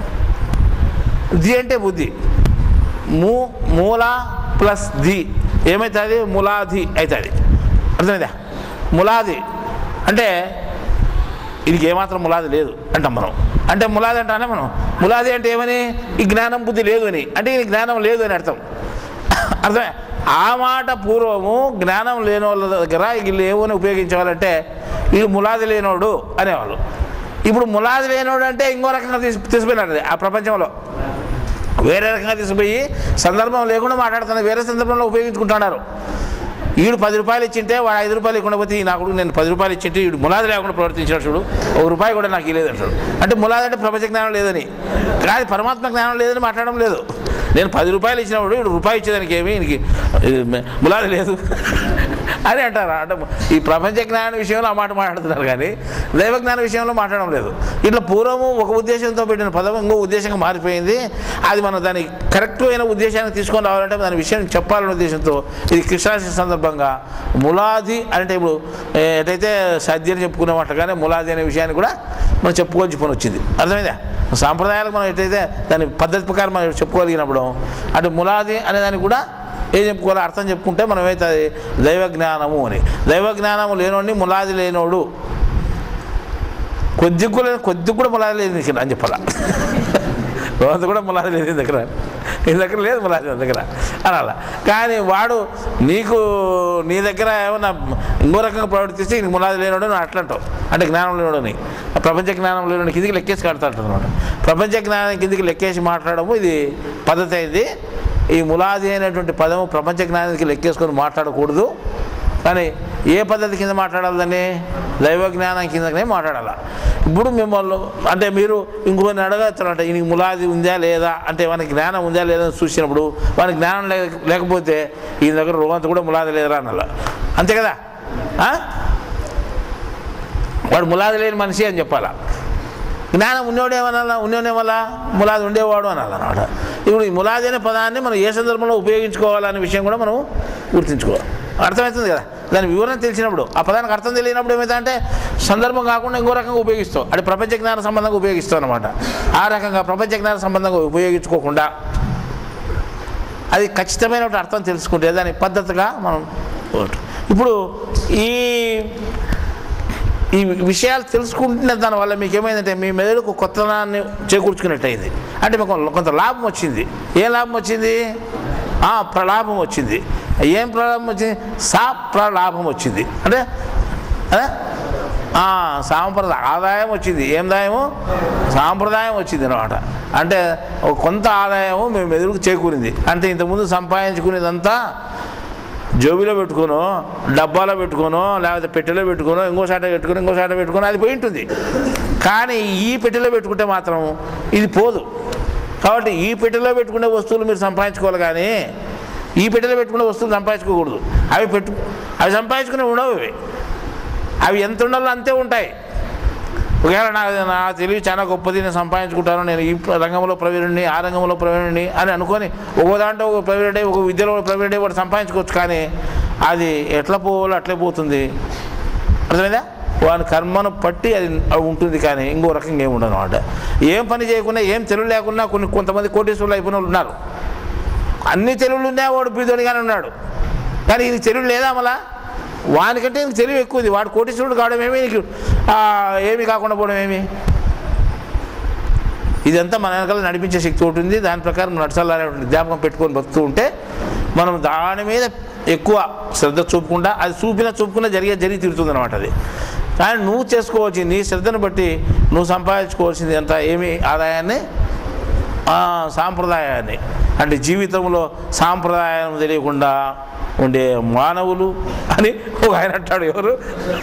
ది అంటే బుద్ధి మూ మూల ప్లస్ ది ఏమవుతుంది ములాది అవుతుంది అర్థమైందా ములాది అంటే ఇది ఏమాత్రం ములాది లేదు అంటాం మనం అంటే ములాది అంటానే మనం ములాది అంటే ఏమని ఈ జ్ఞానం బుద్ధి లేదు అని అంటే ఈ జ్ఞానం లేదు అని అర్థం అర్థమే ఆ మాట పూర్వము జ్ఞానం లేని వాళ్ళ దగ్గర వీళ్ళు ఏమని ఉపయోగించేవాళ్ళంటే వీళ్ళు ములాది లేనోడు అనేవాళ్ళు ఇప్పుడు ములాది లేనోడు అంటే ఇంకో రకంగా తీసి తీసిపోయినాడు అది ఆ ప్రపంచంలో వేరే రకంగా తీసుకుపోయి సందర్భం లేకుండా మాట్లాడుతున్నారు వేరే సందర్భంలో ఉపయోగించుకుంటున్నారు వీడు పది రూపాయలు ఇచ్చింటే వాడు ఐదు రూపాయలు ఇవ్వకుండా పోతే ఈ నాకు నేను పది రూపాయలు ఇచ్చింటే వీడు ములాది లేకుండా ప్రవర్తించాడు చూడు ఒక రూపాయి కూడా నాకు ఇవ్వలేదు అంటాడు అంటే ములాది అంటే ప్రపంచ జ్ఞానం లేదని కానీ పరమాత్మ జ్ఞానం లేదని మాట్లాడడం లేదు నేను పది రూపాయలు ఇచ్చినప్పుడు వీడు రూపాయి ఇచ్చేదానికి ఏమి ఈయనకి ఇది ములాది లేదు అని అంటారు అంటే ఈ ప్రపంచ జ్ఞాన విషయంలో ఆ మాట మాట్లాడుతున్నారు కానీ దైవ జ్ఞాన విషయంలో మాట్లాడడం లేదు ఇట్లా పూర్వము ఒక ఉద్దేశంతో పెట్టిన పదం ఇంకో ఉద్దేశంగా మారిపోయింది అది మనం దాని కరెక్ట్ అయిన ఉద్దేశాన్ని తీసుకొని రావాలంటే దాని విషయం చెప్పాలనే ఉద్దేశంతో ఇది కృష్ణాష్టమి సందర్భంగా ములాది అంటే ఇప్పుడు ఏ, ఎటైతే సద్య అని చెప్పుకునేమాట కానీ ములాది అనే విషయాన్ని కూడా మనం చెప్పుకోవాల్సి పని వచ్చింది అర్థమైందా సాంప్రదాయాలకు మనం ఎటైతే దాని పద్ధతి ప్రకారం మనం చెప్పుకోగలిగినప్పుడు అంటే ములాది అనే దానికి కూడా ఏం చెప్పుకోవాలి అర్థం చెప్పుకుంటే మనం అవుతుంది దైవ జ్ఞానము అని దైవ జ్ఞానము లేనోడిని ములాది లేనోడు కొద్ది కూడా కొద్ది కూడా ములాది లేదు నీకు అని చెప్పాలా రోజు కూడా ములాది లేదు నీ దగ్గర నీ దగ్గర లేదు ములాది నా దగ్గర అనాల కానీ వాడు నీకు నీ దగ్గర ఏమన్నా ఇంకో రకంగా ప్రవర్తిస్తే నీకు ములాది లేనోడు నువ్వు అట్లా అంటావు అంటే జ్ఞానం లేనోడని ఆ ప్రపంచ జ్ఞానం లేనోడి కిందికి లెక్కేసి కడతాడు అనమాట ప్రపంచ జ్ఞానం కిందికి లెక్కేసి మాట్లాడము ఇది పద్ధతి అయింది ఈ ములాది అనేటువంటి పదము ప్రపంచ జ్ఞానానికి లెక్కేసుకొని మాట్లాడకూడదు కానీ ఏ పద్ధతి కింద మాట్లాడాలి దాన్ని దైవ జ్ఞానం కిందనే మాట్లాడాలి ఇప్పుడు మిమ్మల్ని అంటే మీరు ఇంకొన్ని అడగచ్చు అంటే ఈయనకి ములాది ఉందా లేదా అంటే వానికి జ్ఞానం ఉందా లేదా అని చూసినప్పుడు వానికి జ్ఞానం లేక- లేకపోతే ఈయన దగ్గర రోగంత కూడా ములాది లేదురా అనాల అంతే కదా ఆ? వాడు ములాది లేని మనిషి అని చెప్పాలా జ్ఞానం ఉన్నోడేమనాలా ఉన్నోడేమలా ములాది ఉండేవాడు అనాలన్నమాట ఇప్పుడు ఈ ములాది అనే పదాన్ని మనం ఏ సందర్భంలో ఉపయోగించుకోవాలనే విషయం కూడా మనం గుర్తుంచుకోవాలి అర్థమవుతుంది కదా దాని వివరణ తెలిసినప్పుడు ఆ పదానికి అర్థం తెలియనప్పుడు ఏమవుతుందంటే సందర్భం కాకుండా ఇంకో రకంగా ఉపయోగిస్తాం అంటే ప్రపంచ జ్ఞాన సంబంధంగా ఉపయోగిస్తాం అనమాట ఆ రకంగా ప్రపంచ జ్ఞాన సంబంధంగా ఉపయోగించుకోకుండా అది ఖచ్చితమైన అర్థం తెలుసుకుంటే దాని పద్ధతిగా మనం ఇప్పుడు ఈ ఈ విషయాలు తెలుసుకుంటున్న దానివల్ల మీకు ఏమైందంటే మీ మెదడుకు కొత్తనాన్ని చేకూర్చుకున్నట్టు అయింది అంటే మీకు కొంత లాభం వచ్చింది ఏ లాభం వచ్చింది ఆ, ప్రలాభం వచ్చింది ఏం ప్రలాభం వచ్చింది సా ప్రలాభం వచ్చింది అంటే అదే ఆ, సాంప్రదాయ ఆదాయం వచ్చింది ఏం దాయము సాంప్రదాయం వచ్చింది అనమాట అంటే ఒక కొంత ఆదాయము మేము మెదుడుకు చేకూరింది అంటే ఇంతకుముందు సంపాదించుకునేదంతా జోబిలో పెట్టుకోనో డబ్బాలో పెట్టుకోనో లేకపోతే పెట్టెలో పెట్టుకోనో ఇంకో సాట పెట్టుకుని ఇంకో సాట పెట్టుకుని అది పోయి ఉంటుంది కానీ ఈ పెట్టెలో పెట్టుకుంటే మాత్రం ఇది పోదు కాబట్టి ఈ పెట్టెలో పెట్టుకునే వస్తువులు మీరు సంపాదించుకోవాలి కానీ ఈ పెట్టెలో పెట్టుకునే వస్తువులు సంపాదించుకోకూడదు అవి పెట్టు అవి సంపాదించుకునే ఉండవు అవి అవి ఎంత ఉండాలో అంతే ఉంటాయి ఒకవేళ నా నా తెలివి చాలా గొప్పది నేను సంపాదించుకుంటాను నేను ఈ రంగంలో ప్రవీణుడిని ఆ రంగంలో ప్రవీణుడిని అని అనుకొని ఒక్కో దాంట్లో ఒక ప్రవీణుడే ఒక విద్యలో ఒక ప్రవీణుడే వాడు సంపాదించుకోవచ్చు కానీ అది ఎట్లా పోవాలో అట్లే పోతుంది అర్థమైందా వాని కర్మను పట్టి అది అది ఉంటుంది కానీ ఇంకో రకంగా ఏమి ఉండదు అనమాట ఏం పని చేయకుండా ఏం తెలివి లేకుండా కొన్ని కొంతమంది కోటీశ్వరులు అయిపోయిన వాళ్ళు ఉన్నారు అన్ని తెలుగులు ఉన్నాయి వాడు బీదోడిగానే ఉన్నాడు కానీ ఇది తెలుగు లేదా మళ్ళా వానికంటే నీకు తెలివి ఎక్కువ ఉంది వాడు కోటీశ్వరుడు కావడం ఏమి నీకు ఆ, ఏమీ కాకుండా పోవడం ఏమి ఇదంతా మన వెనకాల నడిపించే శక్తి ఒకటి ఉంది దాని ప్రకారం నడచాలనేటువంటి జ్ఞాపకం పెట్టుకొని బతుకుతూ ఉంటే మనం దాని మీద ఎక్కువ శ్రద్ధ చూపకుండా అది చూపినా చూపుకున్నా జరిగే జరిగి తీరుతుంది అనమాట అది కానీ నువ్వు చేసుకోవచ్చు నీ శ్రద్ధను బట్టి నువ్వు సంపాదించుకోవాల్సింది అంత ఏమి ఆదాయాన్ని ఆ, సాంప్రదాయాన్ని అంటే జీవితంలో సాంప్రదాయం తెలియకుండా ఉండే మానవులు అని ఒక ఆయన అంటాడు ఎవరు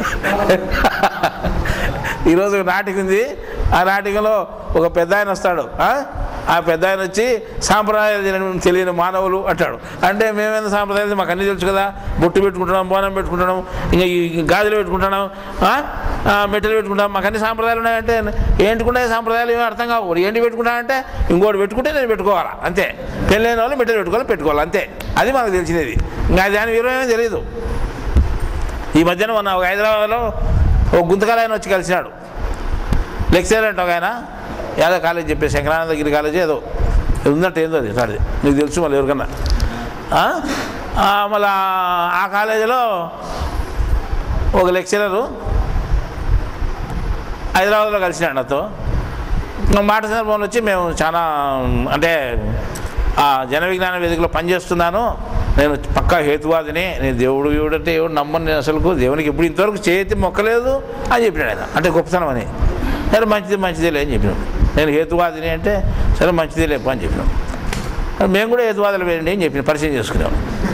ఈరోజు ఒక నాటిక ఉంది ఆ నాటికలో ఒక పెద్ద ఆయన వస్తాడు ఆ? ఆ పెద్ద ఆయన వచ్చి సాంప్రదాయాలు తెలియని- తెలియని మానవులు అంటాడు అంటే మేమేంత సాంప్రదాయాలు మాకు అన్నీ తెలుసు కదా బొట్టు పెట్టుకుంటున్నాం బోనం పెట్టుకుంటున్నాం ఇంకా ఈ గాజులు పెట్టుకుంటున్నాం ఆ? ఆ, మెట్టెలు పెట్టుకుంటాం మాకు అన్ని సాంప్రదాయాలు ఉన్నాయంటే ఏంటికుండా సాంప్రదాయాలు ఏమీ అర్థం కావు ఏంటి పెట్టుకుంటానంటే ఇంకోటి పెట్టుకుంటే నేను పెట్టుకోవాలా అంతే పెళ్ళైన వాళ్ళు మెట్టెలు పెట్టుకోవాలి పెట్టుకోవాలి అంతే అది మనకు తెలిసినది ఇంకా దాని వివరం ఏమీ తెలియదు ఈ మధ్యన మొన్న ఒక హైదరాబాద్లో ఒక గుంతకాల ఆయన వచ్చి కలిసినాడు లెక్చరర్ అంటే ఒక ఆయన యాదవ్ కాలేజ్ చెప్పే శంకరానందగిరి కాలేజ్ ఏదో ఉందంటే ఏందో అది సారీ నీకు తెలుసు మళ్ళీ ఎవరికన్నా ఆ? ఆ, మళ్ళా ఆ కాలేజీలో ఒక లెక్చరరు హైదరాబాద్లో కలిసినాడు నాతో నా మాట సందర్భంలో వచ్చి మేము చాలా అంటే ఆ జన విజ్ఞాన వేదికలో పనిచేస్తున్నాను నేను పక్కా హేతువాదిని నేను దేవుడు దేవుడు అంటే ఎవడు నమ్మను నేను అసలు దేవునికి ఎప్పుడు ఇంతవరకు చేతి మొక్కలేదు అని చెప్పినాడు ఆయన అంటే గొప్పతనం అని సరే మంచిది మంచిదేలే అని చెప్పినాడు నేను హేతువాదిని అంటే సరే మంచిదే లేపు అని చెప్పినాం మేము కూడా హేతువాదులు వేయండి అని చెప్పిన పరిచయం చేసుకున్నాం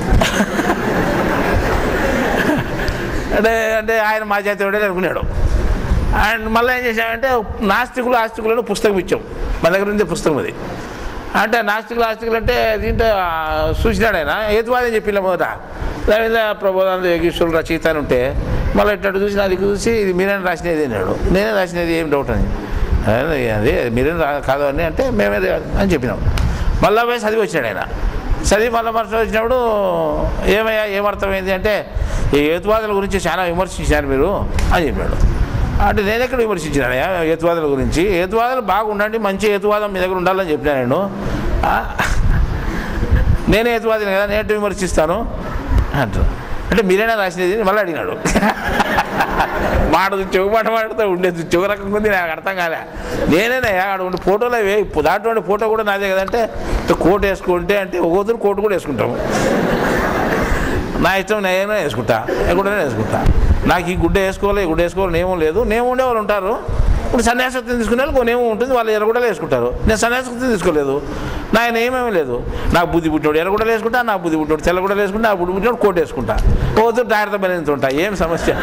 అంటే అంటే ఆయన మా జాతీయుడే అనుకున్నాడు అండ్ మళ్ళీ ఏం చేసామంటే నాస్తికులు ఆస్తికులను పుస్తకం ఇచ్చాం మన దగ్గర ఉంది పుస్తకం అది అంటే నాస్తికులు ఆస్తికులు అంటే దీంట్లో ఆ, చూసినాడు ఆయన హేతువాదం చెప్పిన మొదట దాని మీద ప్రబోధానంద యోగేశ్వరులు రచయిత అని ఉంటే మళ్ళీ ఇట్లా చూసి అది చూసి ఇది మీరే రాసినది అన్నాడు నేనే రాసినది ఏం డౌట్ అని అదే అదే మీరేం రా కాదు అని అంటే మేమే అని చెప్పినాం మళ్ళీ పోయి చదివి వచ్చాడు ఆయన చదివి మళ్ళీ మరుసటి వచ్చినప్పుడు ఏమయ్యా ఏమర్థమైంది అంటే ఈ హేతువాదుల గురించి చాలా విమర్శించారు మీరు అని చెప్పాడు అంటే నేను ఎక్కడ విమర్శించినానయ్యా హేతువాదుల గురించి హేతువాదులు బాగా ఉండండి మంచి హేతువాదం మీ దగ్గర ఉండాలని చెప్పినా నేను ఆ, నేనే హేతువాదిని కదా నేను ఎట్లా విమర్శిస్తాను అంటారు అంటే మీరేనా రాసినది అని మళ్ళీ అడిగినాడు మాట చెవు మాట మాడుతూ ఉండేది చెవు రకం ఉంది నాకు అర్థం కాలే నేనేనా ఆడ ఉండి ఫోటోలో వే దాంట్లో ఉండే ఫోటో కూడా నాదే కదంటే కోట్ వేసుకుంటే అంటే ఒక్కొక్కరు కోట్ కూడా వేసుకుంటాము నా ఇష్టం నేను వేసుకుంటా ఎక్కడైనా వేసుకుంటా నాకు ఈ గుడ్డ వేసుకోవాలి ఈ గుడ్డ వేసుకోవాలి నేమో లేదు నేమో ఉండేవాళ్ళు ఉంటారు ఇప్పుడు సన్యాసత్వం తీసుకునే వాళ్ళు కొన్ని ఏమో ఉంటుంది వాళ్ళు ఎర్రగుడ్డలు వేసుకుంటారు నేను సన్యాసత్వం తీసుకోలేదు నా ఏమేమి లేదు నాకు బుద్ధి పుట్టినోడు ఎర్రగుడ్డలు వేసుకుంటా నా బుద్ధి పుట్టినోడు తెల్లగుడ్డలు వేసుకుంటా నా బుద్ధి పుట్టినోడు కోట్ వేసుకుంటా పోతూ డాక్టర్ పని ఉంటా ఏం సమస్య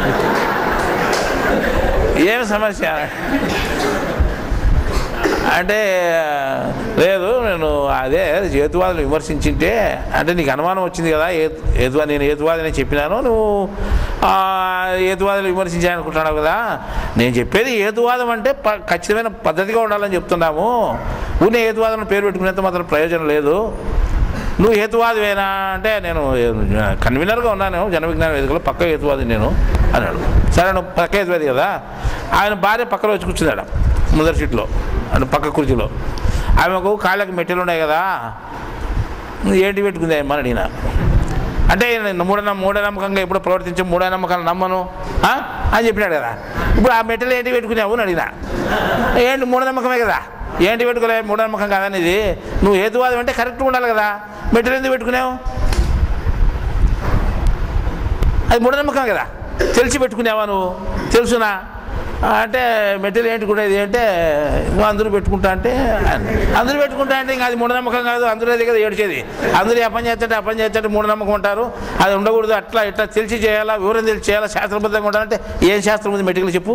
ఏం సమస్య అంటే లేదు నేను అదే హేతువాదులు విమర్శించింటే అంటే నీకు అనుమానం వచ్చింది కదా హేతు హేతువా నేను హేతువాదని చెప్పినాను నువ్వు ఆ, హేతువాదులు విమర్శించాలనుకుంటున్నావు కదా నేను చెప్పేది హేతువాదం అంటే ప ఖచ్చితమైన పద్ధతిగా ఉండాలని చెప్తున్నాము ఉన్న హేతువాదం పేరు పెట్టుకునేంత మాత్రం ప్రయోజనం లేదు నువ్వు హేతువాదివేనా అంటే నేను కన్వీనర్గా ఉన్నాను జన విజ్ఞాన వేదికలో పక్క హేతువాది నేను అన్నాడు సరే నువ్వు పక్క హేతువాది కదా ఆయన భార్య పక్కన వచ్చి కూర్చున్నాడు ముందర సీట్లో అంటే పక్క కుర్చీలో ఆమెకు కాళ్ళకి మెట్టెలు ఉన్నాయి కదా ఏంటి పెట్టుకుంది అమ్మ అని అడిగిన అంటే నేను మూఢ మూఢనమ్మకంగా ఎప్పుడు ప్రవర్తించి మూఢనమ్మకాలు నమ్మను ఆ? అని చెప్పినాడు కదా ఇప్పుడు ఆ మెట్టెలు ఏంటి పెట్టుకున్నావు అని అడిగిన ఏంటి మూఢనమ్మకమే కదా ఏంటి పెట్టుకోలే మూఢనమ్మకం కాదని ఇది నువ్వు హేతువాదం అంటే కరెక్ట్గా ఉండాలి కదా మెట్టెలు ఎందుకు పెట్టుకున్నావు అది మూఢనమ్మకం కదా తెలిసి పెట్టుకునేవా నువ్వు తెలుసునా అంటే మెటీరియల్ ఏంటి కూడా ఇది అంటే నువ్వు అందరూ పెట్టుకుంటా అంటే అందరూ పెట్టుకుంటా అంటే ఇంకా అది మూఢనమ్మకం కాదు అందరూ అది కదా ఏడ్చేది అందరూ ఏ పని చేస్తుంటే ఆ పని చేస్తుంటే మూఢనమ్మకం ఉంటారు అది ఉండకూడదు అట్లా ఇట్లా తెలిసి చేయాలా వివరం తెలిసి చేయాలా శాస్త్రబద్ధంగా ఉండాలంటే ఏం శాస్త్రం ఉంది మెటీరియల్ చెప్పు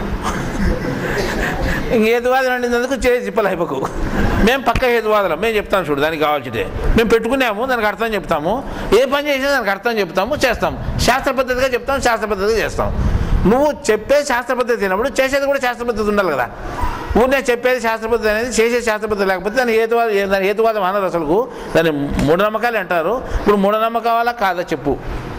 ఇంక హేతువాదం అండినందుకు చేసి చెప్పాలి హైపకు మేము పక్క హేతువాదులం మేము చెప్తాం చూడు దానికి కావాల్సిందే మేము పెట్టుకున్నాము దానికి అర్థం చెప్తాము ఏ పని చేసినా దానికి అర్థం చెప్తాము చేస్తాం శాస్త్ర పద్ధతిగా చెప్తాం శాస్త్ర పద్ధతిగా చేస్తాం నువ్వు చెప్పే శాస్త్ర పద్ధతి అయినప్పుడు చేసేది కూడా శాస్త్ర పద్ధతి ఉండాలి కదా ఊరినే చెప్పేది శాస్త్ర పద్ధతి అనేది చేసే శాస్త్ర పద్ధతి లేకపోతే దాని హేతువాదం దాని హేతువాదం అనరు అసలు దాన్ని మూఢనమ్మకాలు అంటారు ఇప్పుడు మూఢనమ్మకాల కాదా చెప్పు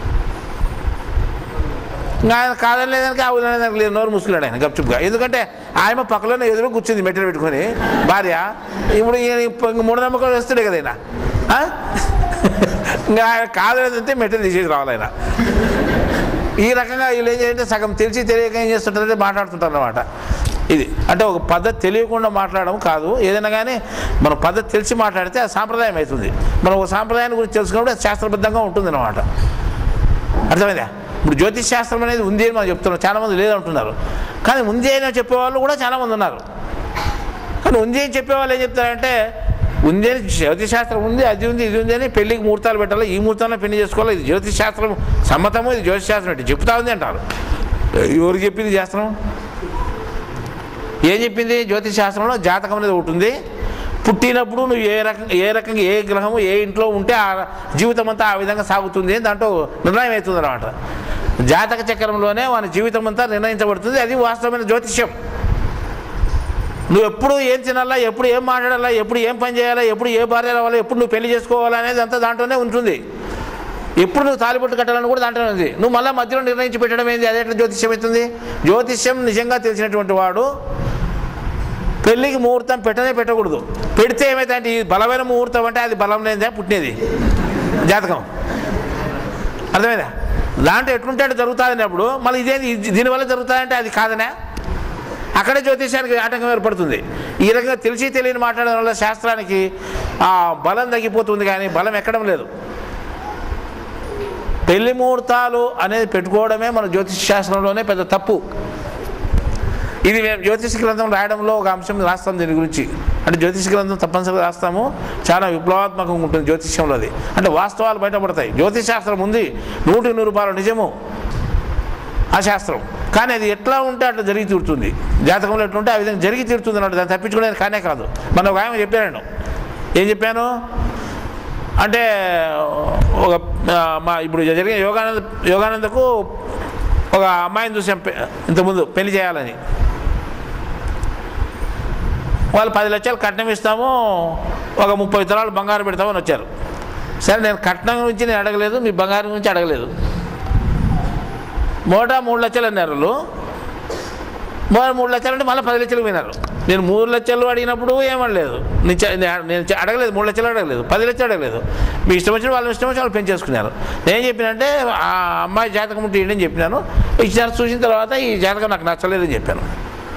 ఇంకా ఆయన కాదని లేదానికి అవునడానికి లేదు నోరు ముసుకున్నాడు ఆయన గప్చుప్గా ఎందుకంటే ఆయన పక్కలోనే ఎదురు కూర్చుంది మెటీరియల్ పెట్టుకొని భార్య ఇప్పుడు ఈయన ఇంక మూఢనమ్మకాలు వస్తాడే కదా ఆయన ఆ? ఇంకా ఆయన కాదనేదంటే మెటీరియల్ తీసేసి రావాలి ఆయన ఈ రకంగా వీళ్ళు ఏం చేయాలంటే సగం తెలిసి తెలియక ఏం చేస్తుంటారంటే మాట్లాడుతుంటారు అన్నమాట ఇది అంటే ఒక పద్ధతి తెలియకుండా మాట్లాడడం కాదు ఏదైనా కానీ మన పద్ధతి తెలిసి మాట్లాడితే అది సాంప్రదాయం అవుతుంది మనం ఒక సాంప్రదాయాన్ని గురించి తెలుసుకున్నప్పుడు అది శాస్త్రబద్ధంగా ఉంటుంది అన్నమాట అర్థమైందా ఇప్పుడు జ్యోతిష్ శాస్త్రం అనేది ఉంది అని మనం చెప్తున్నాం చాలామంది లేదంటున్నారు కానీ ఉంది అని చెప్పేవాళ్ళు కూడా చాలామంది ఉన్నారు కానీ ఉంది అని చెప్పేవాళ్ళు ఏం చెప్తారంటే ఉంది అని జ్యోతిష్ శాస్త్రం ఉంది అది ఉంది ఇది ఉంది అని పెళ్ళికి ముహూర్తాలు పెట్టాలి ఈ ముహూర్తంలో పెళ్లి చేసుకోవాలి ఇది జ్యోతిష్ శాస్త్రం సమ్మతము ఇది జ్యోతిష్ శాస్త్రం అంటే చెప్తా ఉంది అంటారు ఎవరు చెప్పింది శాస్త్రం ఏం చెప్పింది జ్యోతిష్ శాస్త్రంలో జాతకం అనేది ఒకటి ఉంది పుట్టినప్పుడు నువ్వు ఏ రకం ఏ రకంగా ఏ గ్రహము ఏ ఇంట్లో ఉంటే ఆ జీవితం అంతా ఆ విధంగా సాగుతుంది అని దాంట్లో నిర్ణయం అవుతుంది అనమాట జాతక చక్రంలోనే వాని జీవితం అంతా నిర్ణయించబడుతుంది అది వాస్తవమైన జ్యోతిష్యం నువ్వు ఎప్పుడు ఏం తినాలా ఎప్పుడు ఏం మాట్లాడాలా ఎప్పుడు ఏం పని చేయాలా ఎప్పుడు ఏ భార్య రావాలా ఎప్పుడు నువ్వు పెళ్లి చేసుకోవాలా అనేది అంతా దాంట్లోనే ఉంటుంది ఎప్పుడు నువ్వు తాలిబొట్టు కట్టాలని కూడా దాంట్లో ఉంది నువ్వు మళ్ళీ మధ్యలో నిర్ణయించి పెట్టడం ఏంది అదే ఎట్లా జ్యోతిష్యం అవుతుంది జ్యోతిష్యం నిజంగా తెలిసినటువంటి వాడు పెళ్ళికి ముహూర్తం పెట్టనే పెట్టకూడదు పెడితే ఏమైతే అంటే ఈ బలమైన ముహూర్తం అంటే అది బలం లేనిదే పుట్టినది జాతకం అర్థమైందా దాంట్లో ఎట్లుంటే అట్లా జరుగుతుంది అప్పుడు మళ్ళీ ఇదేంది ఇది- దీనివల్ల జరుగుతుందంటే అది కాదనే అక్కడే జ్యోతిష్యానికి ఆటంకం ఏర్పడుతుంది ఈ రకంగా తెలిసి తెలియని మాట్లాడడం వల్ల శాస్త్రానికి ఆ బలం తగ్గిపోతుంది కానీ బలం ఎక్కడం లేదు పెళ్లి ముహూర్తాలు అనేది పెట్టుకోవడమే మన జ్యోతిష్ శాస్త్రంలోనే పెద్ద తప్పు ఇది మేము జ్యోతిష గ్రంథం రాయడంలో ఒక అంశం రాస్తాం దీని గురించి అంటే జ్యోతిష గ్రంథం తప్పనిసరిగా రాస్తాము చాలా విప్లవాత్మకంగా ఉంటుంది జ్యోతిష్యంలో అది అంటే వాస్తవాలు బయటపడతాయి జ్యోతిష్ శాస్త్రం ఉంది నూటికి నూరు రూపాయలు నిజము ఆ శాస్త్రం కానీ అది ఎట్లా ఉంటే అట్లా జరిగి తీరుతుంది జాతకంలో ఎట్లుంటే ఆ విధంగా జరిగి తీరుతుంది అన్నట్టు దాన్ని తప్పించుకునేది కానే కాదు మన ఒక ఆయన చెప్పాను ఏం చెప్పాను అంటే ఒక ఆ, మా ఇప్పుడు జరిగిన యోగానంద యోగానందకు ఒక అమ్మాయిని చూసాం పె- ఇంతకుముందు పెళ్లి చేయాలని వాళ్ళు పది లక్షలు కట్నం ఇస్తాము ఒక ముప్పై తరాలు బంగారం పెడతామని వచ్చారు సరే నేను కట్నం గురించి నేను అడగలేదు మీ బంగారం గురించి అడగలేదు మోటా మూడు లక్షలు అన్నారు వాళ్ళు మో- మూడు లక్షలు అంటే మళ్ళీ పది లక్షలు పోయినారు నేను మూడు లక్షలు అడిగినప్పుడు ఏమనలేదు నేను చె- నేను నేను చె- అడగలేదు మూడు లక్షలు అడగలేదు పది లక్షలు అడగలేదు మీ ఇష్టం వచ్చిన వాళ్ళు ఇష్టం వచ్చి వాళ్ళు పెంచేసుకున్నారు నేను చెప్పినంటే ఆ అమ్మాయి జాతకం ఉంటే ఏంటని చెప్పినాను ఇచ్చారు చూసిన తర్వాత ఈ జాతకం నాకు నచ్చలేదని చెప్పాను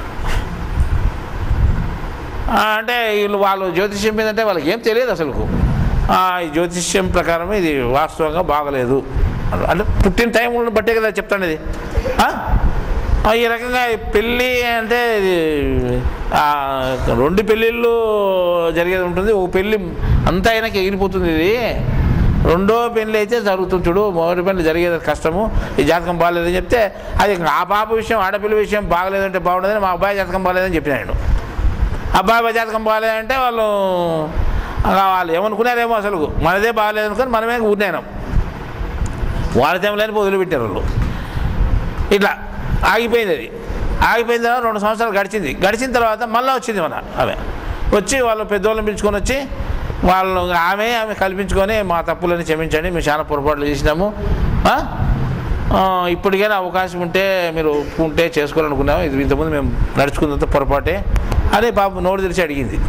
ఆ, అంటే వీళ్ళు వాళ్ళు జ్యోతిష్యం మీద అంటే వాళ్ళకి ఏం తెలియదు అసలు ఈ జ్యోతిష్యం ప్రకారం ఇది వాస్తవంగా బాగలేదు అంటే పుట్టిన టైం బట్టే కదా చెప్తాను ఇది ఆ? ఆ, ఈ రకంగా ఈ పెళ్ళి అంటే ఇది ఆ, రెండు పెళ్ళిళ్ళు జరిగేది ఉంటుంది ఒక పెళ్ళి అంతా అయినాక ఎగిరిపోతుంది ఇది రెండో పెళ్ళి అయితే జరుగుతుంది చూడు మొదటి పెళ్ళి జరిగేది కష్టము ఈ జాతకం బాగాలేదని చెప్తే అది ఆ పాప విషయం ఆడపిల్ల విషయం బాగలేదంటే బాగుండదని మా అబ్బాయి జాతకం బాగాలేదని చెప్పినాడు అబ్బాయి జాతకం బాగాలేదంటే వాళ్ళు ఆ, వాళ్ళు ఏమనుకున్నారేమో అసలు మనదే బాగాలేదు అనుకొని మనమే ఊరినాం వాళ్ళతో లేని వదిలిపెట్టారు వాళ్ళు ఇట్లా ఆగిపోయింది అది ఆగిపోయిన తర్వాత రెండు సంవత్సరాలు గడిచింది గడిచిన తర్వాత మళ్ళీ వచ్చింది మన ఆమె వచ్చి వాళ్ళు పెద్దోళ్ళని పిలుచుకొని వచ్చి వాళ్ళు ఆమె ఆమె కల్పించుకొని మా తప్పులని క్షమించండి మేము చాలా పొరపాట్లు చేసినాము ఆ? ఆ, ఇప్పటికైనా అవకాశం ఉంటే మీరు ఒప్పుకుంటే చేసుకోవాలనుకున్నాము ఇది ఇంతకుముందు మేము నడుచుకున్నంత పొరపాటే అని పాప నోరు తెరిచి అడిగింది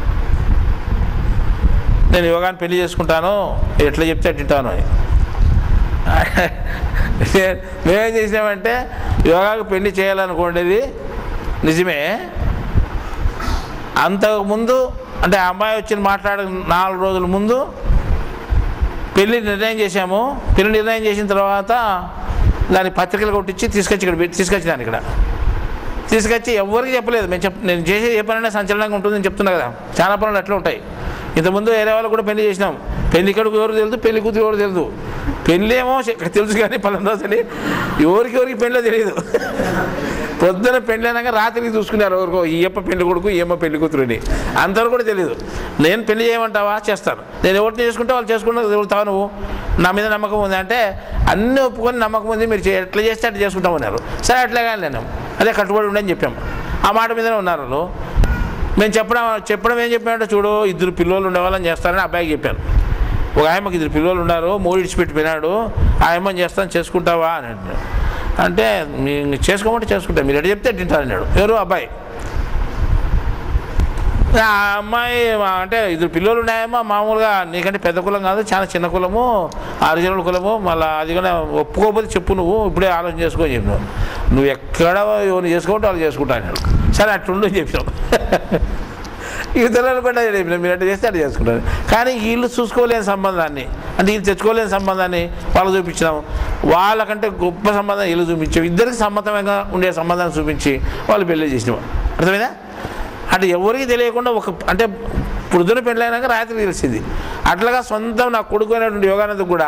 నేను యోగాన్ని పెళ్లి చేసుకుంటాను ఎట్లా చెప్తే అట్టింటాను అని నే- మేమేం చేసినామంటే యోగాకు పెళ్లి చేయాలనుకోండేది నిజమే అంతకుముందు అంటే ఆ అమ్మాయి వచ్చి మాట్లాడ నాలుగు రోజుల ముందు పెళ్లి నిర్ణయం చేశాము పెళ్లి నిర్ణయం చేసిన తర్వాత దాని పత్రికలు కొట్టించి తీసుకొచ్చి ఇక్కడ పెట్టి- తీసుకొచ్చినాను ఇక్కడ తీసుకొచ్చి ఎవరికి చెప్పలేదు మేము చెప్ నేను చేసేది ఏ పనైనా సంచలనంగా ఉంటుందని చెప్తున్నా కదా చాలా పనులు అట్లా ఉంటాయి ఇంతకుముందు వేరే వాళ్ళు కూడా పెళ్లి చేసినాం పెళ్లి ఇక్కడికి ఎవరు తెలుసు పెళ్లి కూతురు ఎవరు తెలుసు పెళ్ళి ఏమో చె- తెలుసు కానీ పలానా అసలు ఎవరికి ఎవరికి పెళ్ళో తెలియదు పొద్దున పెళ్ళి అయినాక రాత్రికి చూసుకున్నారు ఎవరికో ఈ అప్ప పెళ్లి కొడుకు ఈ అమ్మ పెళ్లి కూతురుని అంతవరకు కూడా తెలియదు నేను పెళ్లి చేయమంటావా చేస్తాను నేను ఎవరిని చేసుకుంటే వాళ్ళు చేసుకుంటా తిరుగుతావు నువ్వు నా మీద నమ్మకం ఉంది అంటే అన్నీ ఒప్పుకొని నమ్మకం ఉంది మీరు చే- ఎట్లా చేస్తే అట్లా చేసుకుంటామన్నారు సరే అట్లా కానీ నేను అదే కట్టుబడి ఉండని చెప్పాము ఆ మాట మీదనే ఉన్నారు వాళ్ళు మేము చెప్పడం చెప్పడం ఏం చెప్పామంటే చూడు ఇద్దరు పిల్లలు ఉండేవాళ్ళని చేస్తారని అబ్బాయికి చెప్పాను ఒక ఆయమ్మకి ఇద్దరు పిల్లలు ఉన్నారు మూడు ఇడిచిపెట్టి పోయినాడు ఆ అమ్మని చేస్తాను చేసుకుంటావా అని అంటున్నాడు అంటే మీ చేసుకోమంటే చేసుకుంటా మీరు ఎట్లా చెప్తే తింటాను అన్నాడు ఎవరు అబ్బాయి ఆ అమ్మాయి మా- అంటే ఇద్దరు పిల్లలు ఉన్నాయమ్మా మామూలుగా నీకంటే పెద్ద కులం కాదు చాలా చిన్న కులము ఆరిజినల్ కులము మళ్ళీ అది కూడా ఒప్పుకోకపోతే చెప్పు నువ్వు ఇప్పుడే ఆలోచన చేసుకో అని చెప్పినావు నువ్వు ఎక్కడ ఎవరు చేసుకోవటం వాళ్ళు చేసుకుంటా అన్నాడు సరే అట్లుండు అని చెప్పినావు ఇతరులు కూడా చెప్పిన మీరు అంటే చేస్తే అట్లా చేసుకుంటారు కానీ వీళ్ళు చూసుకోలేని సంబంధాన్ని అంటే వీళ్ళు తెచ్చుకోలేని సంబంధాన్ని వాళ్ళు చూపించినాం వాళ్ళకంటే గొప్ప సంబంధం వీళ్ళు చూపించాం ఇద్దరికి సమ్మతంగా ఉండే సంబంధాన్ని చూపించి వాళ్ళు పెళ్లి చేసినాం అర్థమైందా అంటే ఎవరికి తెలియకుండా ఒక అంటే పొద్దున పెళ్ళైనాక రాత్రి తెలిసింది అట్లాగా సొంతం నా కొడుకు అయినటువంటి యోగానందకు కూడా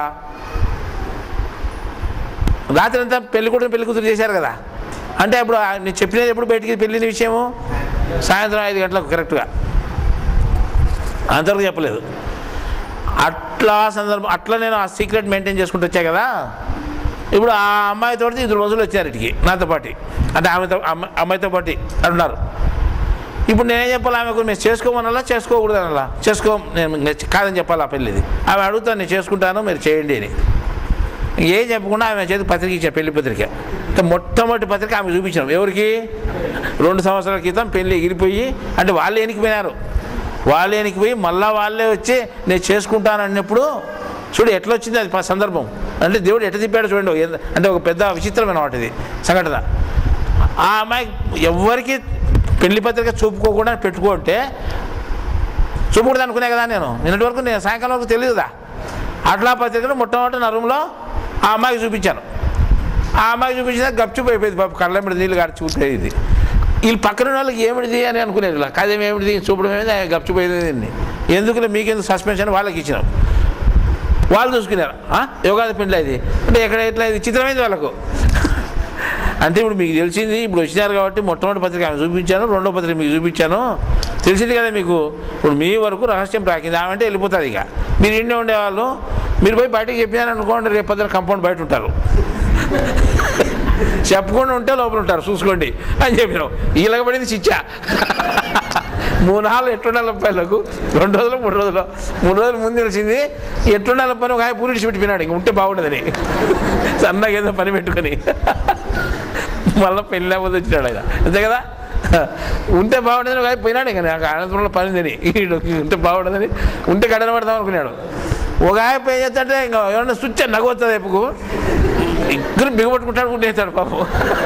రాత్రి అంతా పెళ్లి కొడుకు పెళ్లి కూతురు చేశారు కదా అంటే ఇప్పుడు ఆ- నేను చెప్పినది ఎప్పుడు బయటికి పెళ్ళిన విషయము సాయంత్రం ఐదు గంటలకు కరెక్ట్గా అంతవరకు చెప్పలేదు అట్లా సందర్భం అట్లా నేను ఆ సీక్రెట్ మెయింటైన్ చేసుకుంటూ వచ్చా కదా ఇప్పుడు ఆ అమ్మాయితో ఇద్దరు రోజులు వచ్చారు ఇటుకి నాతో పాటు అంటే ఆమెతో అమ్మ- అమ్మాయితో పాటు అంటున్నారు ఇప్పుడు నేనేం చెప్పాలి ఆమెకు మేము చేసుకోమనలా చేసుకోకూడదు అనలా చేసుకో నేను నేను కాదని చెప్పాలి ఆ పెళ్ళిది ఆమె అడుగుతాను నేను చేసుకుంటాను మీరు చేయండి అని ఏం చెప్పకుండా ఆమె చేతి పత్రిక ఇచ్చారు పెళ్లి పత్రిక అంటే మొట్టమొదటి పత్రిక ఆమె చూపించాం ఎవరికి రెండు సంవత్సరాల క్రితం పెళ్లి ఎగిరిపోయి అంటే వాళ్ళు ఎనికిపోయినారు వాళ్ళు ఎనికిపోయి మళ్ళా వాళ్ళే వచ్చి నేను చేసుకుంటాను అన్నప్పుడు చూడు ఎట్లా వచ్చింది అది ప- సందర్భం అంటే దేవుడు ఎట్లా తిప్పాడు చూడండి ఒక ఎంత- అంటే ఒక పెద్ద విచిత్రమైన వాటి ఇది సంఘటన ఆ అమ్మాయి ఎవరికి పెళ్లి పత్రిక చూపుకోకుండా పెట్టుకుంటే చూపకూడదు అనుకునే కదా నేను నిన్నటి వరకు నేను సాయంకాలం వరకు తెలియదుదా అట్లా పత్రికను మొట్టమొదటి నా రూమ్లో ఆ అమ్మాయికి చూపించాను ఆ అమ్మాయికి చూపించిన గప్చుప్ అయిపోయింది పాప కళ్ళ మీద నీళ్ళు గాడి చూపేది వీళ్ళు పక్కన ఉన్న వాళ్ళకి ఏమిటిది అని అనుకునేది ఇలా కదేం ఏమిటిది చూపడం ఏమిటి గప్చుప్ అయింది ఎందుకు మీకెందుకు సస్పెన్షన్ వాళ్ళకి ఇచ్చినాం వాళ్ళు చూసుకున్నారు "ఆ? యోగాది పెళ్ళి ఇది అంటే ఎక్కడ ఎట్లా ఇది చిత్రమైంది వాళ్ళకు అంటే ఇప్పుడు మీకు తెలిసింది ఇప్పుడు వచ్చినారు కాబట్టి మొట్టమొదటి పత్రిక ఆమె చూపించాను రెండో పత్రిక మీకు చూపించాను తెలిసింది కదా మీకు ఇప్పుడు మీ వరకు రహస్యం ప్రాకింది ఆమె అంటే వెళ్ళిపోతుంది ఇక మీరు ఇండే ఉండేవాళ్ళు మీరు పోయి బయటకు చెప్పినారు అనుకోండి రేపు పొద్దున కంపౌండ్ బయట ఉంటారు చెప్పకుండా ఉంటే లోపల ఉంటారు చూసుకోండి అని చెప్పినాం ఈలక పడింది చిచ్చా మూడు నాలుగు ఎట్టుండాల రూపాయలకు రెండు రోజులు మూడు రోజులు మూడు రోజులు ముందు తెలిసింది ఎట్టుండాల పని ఒక ఆయన పూరి పెట్టిపోయినాడు ఇంక ఉంటే బాగుండదని సన్నగా ఏదో పని పెట్టుకొని మళ్ళీ పెళ్ళి లేకపోతే వచ్చినాడు ఆయన అంతే కదా ఉంటే బాగుండదని ఒక ఆయన పోయినాడు ఇంకా నాకు అనంతపురంలో పని ఉందని ఈడు ఉంటే బాగుండదని ఉంటే గడన పడదాం అనుకున్నాడు ఒక ఆయన పే చేస్తాంటే ఇంకా ఏమన్నా స్విచ్ నవ్వుతుంది రేపుకు ఇద్దరు బిగబట్టుకుంటాడు ఉండేస్తాడు పాపం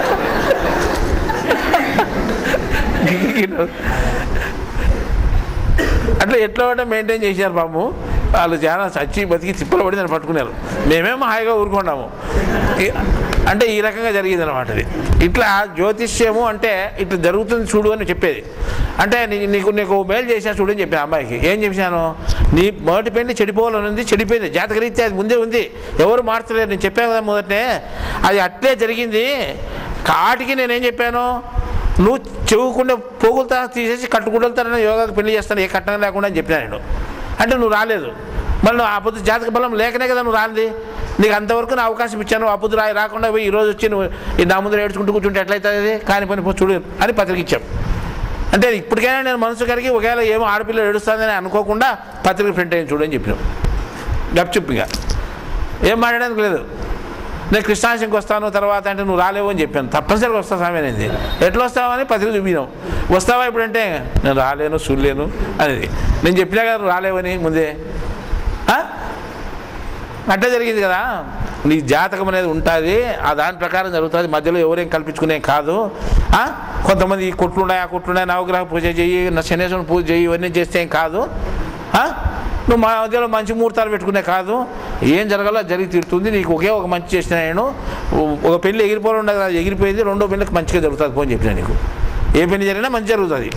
అట్లా ఎట్లా అంటే మెయింటైన్ చేశారు పాపం వాళ్ళు చాలా చచ్చి బతికి తిప్పలు పడి దాన్ని పట్టుకున్నారు మేమేమో హాయిగా ఊరుకున్నాము ఈ- అంటే ఈ రకంగా జరిగింది అనమాట ఇది ఇట్లా జ్యోతిష్యము అంటే ఇట్లా జరుగుతుంది చూడు అని చెప్పేది అంటే నీ- నీకు నీకు మేలు చేశా చూడు అని చెప్పాను అమ్మాయికి ఏం చెప్పాను నీ మొదటి పెళ్లి చెడిపోవాలని ఉంది చెడిపోయింది జాతకరీత్యా అది ముందే ఉంది ఎవరు మార్చలేరు నేను చెప్పాను కదా మొదటనే అది అట్లే జరిగింది కాటికి నేనేం చెప్పాను నువ్వు చెవుకుండా పోగులతో తీసేసి కట్టుకుంటలతో యోగాకి పెళ్లి చేస్తాను ఏ కట్నం లేకుండా అని చెప్పినా నేను అంటే నువ్వు రాలేదు మరి నువ్వు ఆ పొద్దు జాతక బలం లేకనే కదా నువ్వు రాంది నీకు అంతవరకు నా అవకాశం ఇచ్చాను ఆ పొద్దు రాయి రాకుండా పోయి ఈ రోజు వచ్చి నువ్వు ఈ నా ముందు ఏడ్చుకుంటూ కూర్చుంటే ఎట్లయితుంది కాని పని పో చూడు అని పత్రిక ఇచ్చాం అంటే ఇప్పటికైనా నేను మనసు కరిగి ఒకవేళ ఏమో ఆడపిల్ల ఏడుస్తుందని అనుకోకుండా పత్రిక ప్రింట్ అయ్యింది చూడని చెప్పినాం గప్చుప్పిగా ఏం మాట్లాడడానికి లేదు నేను కృష్ణాశంకి వస్తాను తర్వాత అంటే నువ్వు రాలేవు అని చెప్పాను తప్పనిసరిగా వస్తా స్వామి అనేది ఎట్లా వస్తావని పత్రిక చూపినాం వస్తావా ఇప్పుడంటే నేను రాలేను చూడలేను అనేది నేను చెప్పినా కదా నువ్వు రాలేవని ముందే ఆ? అట్లా జరిగింది కదా నీ జాతకం అనేది ఉంటుంది ఆ దాని ప్రకారం జరుగుతుంది మధ్యలో ఎవరేం కల్పించుకునే కాదు ఆ? కొంతమంది ఈ కొట్లున్నాయి ఆ కొట్లున్నాయి నవగ్రహ పూజ చెయ్యి నా శనేశ్వరం పూజ చెయ్యి ఇవన్నీ చేస్తే ఏం కాదు ఆ? నువ్వు మా మధ్యలో మంచి ముహూర్తాలు పెట్టుకునే కాదు ఏం జరగాలో అది జరిగి తీరుతుంది నీకు ఒకే ఒక మంచి చేసిన నేను ఒక పెళ్ళి ఎగిరిపోవడం ఉండదు అది ఎగిరిపోయింది రెండో పెళ్ళికి మంచిగా జరుగుతుంది పోని చెప్పిన నీకు ఏ పెళ్లి జరిగినా మంచి జరుగుతుంది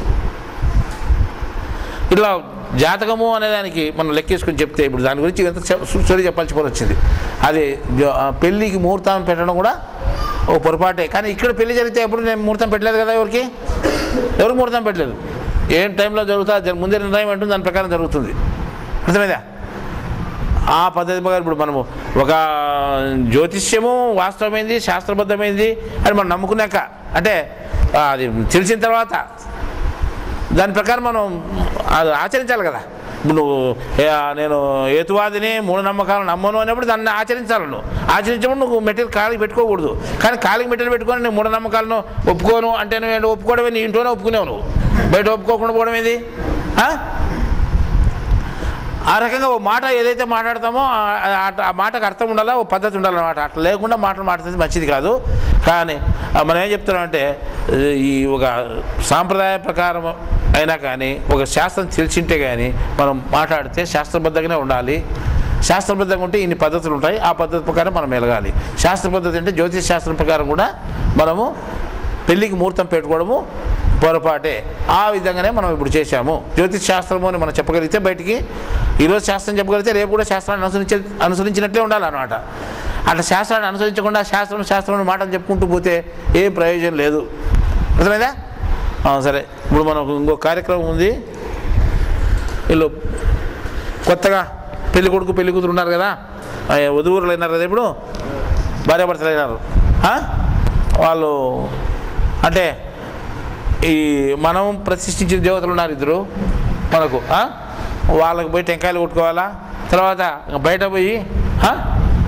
ఇట్లా జాతకము అనేదానికి మనం లెక్కేసుకుని చెప్తే ఇప్పుడు దాని గురించి ఎంత స్టోరీ చెప్పాల్సి పని వచ్చింది అది జ- ఆ పెళ్ళికి ముహూర్తం పెట్టడం కూడా ఓ పొరపాటే కానీ ఇక్కడ పెళ్లి జరిగితే ఎప్పుడు నేను ముహూర్తం పెట్టలేదు కదా ఎవరికి ఎవరికి ముహూర్తం పెట్టలేదు ఏం టైంలో జరుగుతా జర- ముందే నిర్ణయం అంటుంది దాని ప్రకారం జరుగుతుంది అర్థమైందా ఆ పద్ధతి ప్రకారం ఇప్పుడు మనము ఒక జ్యోతిష్యము వాస్తవమైంది శాస్త్రబద్ధమైంది అని మనం నమ్ముకున్నాక అంటే ఆ, అది తెలిసిన తర్వాత దాని ప్రకారం మనం అది ఆచరించాలి కదా ఇప్పుడు నువ్వు ఏ, నేను ఏతువాదిని మూఢనమ్మకాలను నమ్మను అన్నప్పుడు దాన్ని ఆచరించాలి నువ్వు ఆచరించినప్పుడు నువ్వు మెటీరియల్ కాలికి పెట్టుకోకూడదు కానీ కాలికి మెటీరియల్ పెట్టుకొని నేను మూఢనమ్మకాలను ఒప్పుకోను అంటే నువ్వు ఒప్పుకోవడమే నీ ఇంట్లోనే ఒప్పుకునేవు నువ్వు బయట ఒప్పుకోకుండా పోవడం ఏది ఆ? ఆ రకంగా ఓ మాట ఏదైతే మాట్లాడతామో ఆ- ఆ- ఆ మాటకు అర్థం ఉండాలా ఓ పద్ధతి ఉండాలన్నమాట అట్లా లేకుండా మాటలు మాట్లాడితే మంచిది కాదు కానీ ఆ, మనం ఏం చెప్తున్నామంటే ఈ ఒక సాంప్రదాయ ప్రకారం అయినా కానీ ఒక శాస్త్రం తెలిసింటే కానీ మనం మాట్లాడితే శాస్త్రబద్ధంగానే ఉండాలి శాస్త్రబద్ధంగా ఉంటే ఇన్ని పద్ధతులు ఉంటాయి ఆ పద్ధతి ప్రకారం మనం మెలగాలి శాస్త్ర పద్ధతి అంటే జ్యోతిష్ శాస్త్రం ప్రకారం కూడా మనము పెళ్ళికి ముహూర్తం పెట్టుకోవడము పొరపాటే ఆ విధంగానే మనం ఇప్పుడు చేశాము జ్యోతిష్ శాస్త్రము అని మనం చెప్పగలిగితే బయటికి ఈరోజు శాస్త్రం చెప్పగలిగితే రేపు కూడా శాస్త్రాన్ని అనుసరించే అనుసరించినట్లే ఉండాలన్నమాట అట్లా శాస్త్రాన్ని అనుసరించకుండా శాస్త్రం శాస్త్రం మాటలు చెప్పుకుంటూ పోతే ఏ ప్రయోజనం లేదు అర్థమైందా ఆ, సరే ఇప్పుడు మనకు ఇంకో కార్యక్రమం ఉంది వీళ్ళు కొత్తగా పెళ్లి కొడుకు పెళ్లి కూతురు ఉన్నారు కదా ఆ, వధువురులు అయినారు కదా ఇప్పుడు భార్యాభర్తలు అయినారు ఆ? వాళ్ళు అంటే ఈ మనం ప్రతిష్ఠించిన దేవతలు ఉన్నారు ఇద్దరు మనకు ఆ? వాళ్ళకి పోయి టెంకాయలు కొట్టుకోవాలా తర్వాత బయట పోయి ఆ?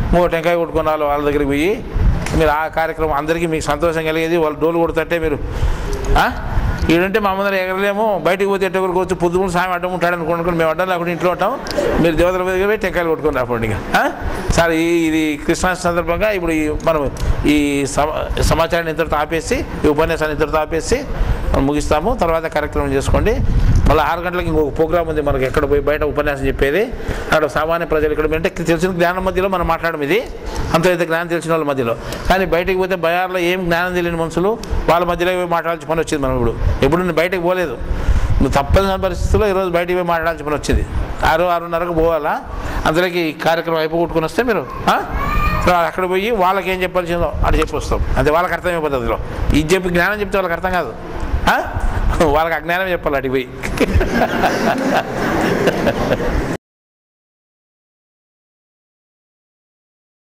మూడు టెంకాయ కొట్టుకున్న వాళ్ళు వాళ్ళ దగ్గరికి పోయి మీరు ఆ కార్యక్రమం అందరికీ మీకు సంతోషం కలిగేది వాళ్ళు డోలు కొడుతుంటే మీరు ఆ? ఈడుంటే మా ముందర ఎగరలేము బయటికి పోతే ఎట్టగరికి వచ్చి పొద్దుగులు సాయం అడ్డం ఉంటాడు అనుకోనుకుని మేము అడ్డం లేకుండా ఇంట్లో ఉంటాం మీరు దేవతల దగ్గర పోయి టెంకాయలు కొట్టుకొని రాపండి ఇక ఆ? సరే ఈ ఇది క్రిస్మస్ సందర్భంగా ఇప్పుడు ఈ మనం ఈ సమ- సమాచారాన్ని ఇంతటితో ఆపేసి ఈ ఉపన్యాసాన్ని ఇంతటితో ఆపేసి మనం ముగిస్తాము తర్వాత కార్యక్రమం చేసుకోండి మళ్ళీ ఆరు గంటలకు ఇంకొక ప్రోగ్రామ్ ఉంది మనకి ఎక్కడ పోయి బయట ఉపన్యాసం చెప్పేది అక్కడ సామాన్య ప్రజలు ఇక్కడ అంటే తెలిసిన జ్ఞానం మధ్యలో మనం మాట్లాడడం ఇది అంత ఇంత జ్ఞానం తెలిసిన వాళ్ళ మధ్యలో కానీ బయటికి పోతే బయార్లో ఏం జ్ఞానం తెలియని మనుషులు వాళ్ళ మధ్యలో పోయి మాట్లాడాల్సిన పని వచ్చింది మనం ఇప్పుడు ఎప్పుడు నేను బయటకు పోలేదు నువ్వు తప్పనిసరి పరిస్థితుల్లో ఈరోజు బయటికి పోయి మాట్లాడాల్సిన పని వచ్చింది ఆరు ఆరున్నరకు పోవాలా అందులోకి ఈ కార్యక్రమం అయిపోగొట్టుకుని వస్తే మీరు ఆ? తర్వాత అక్కడ పోయి వాళ్ళకి ఏం చెప్పాల్సిందో అటు చెప్పి వస్తాం అంతే వాళ్ళకి అర్థమయ్యే పద్ధతిలో ఇది చెప్పి జ్ఞానం చెప్తే వాళ్ళకి అర్థం కాదు ఆ? వాళ్ళకి అజ్ఞానం చెప్పాలి అటు పోయి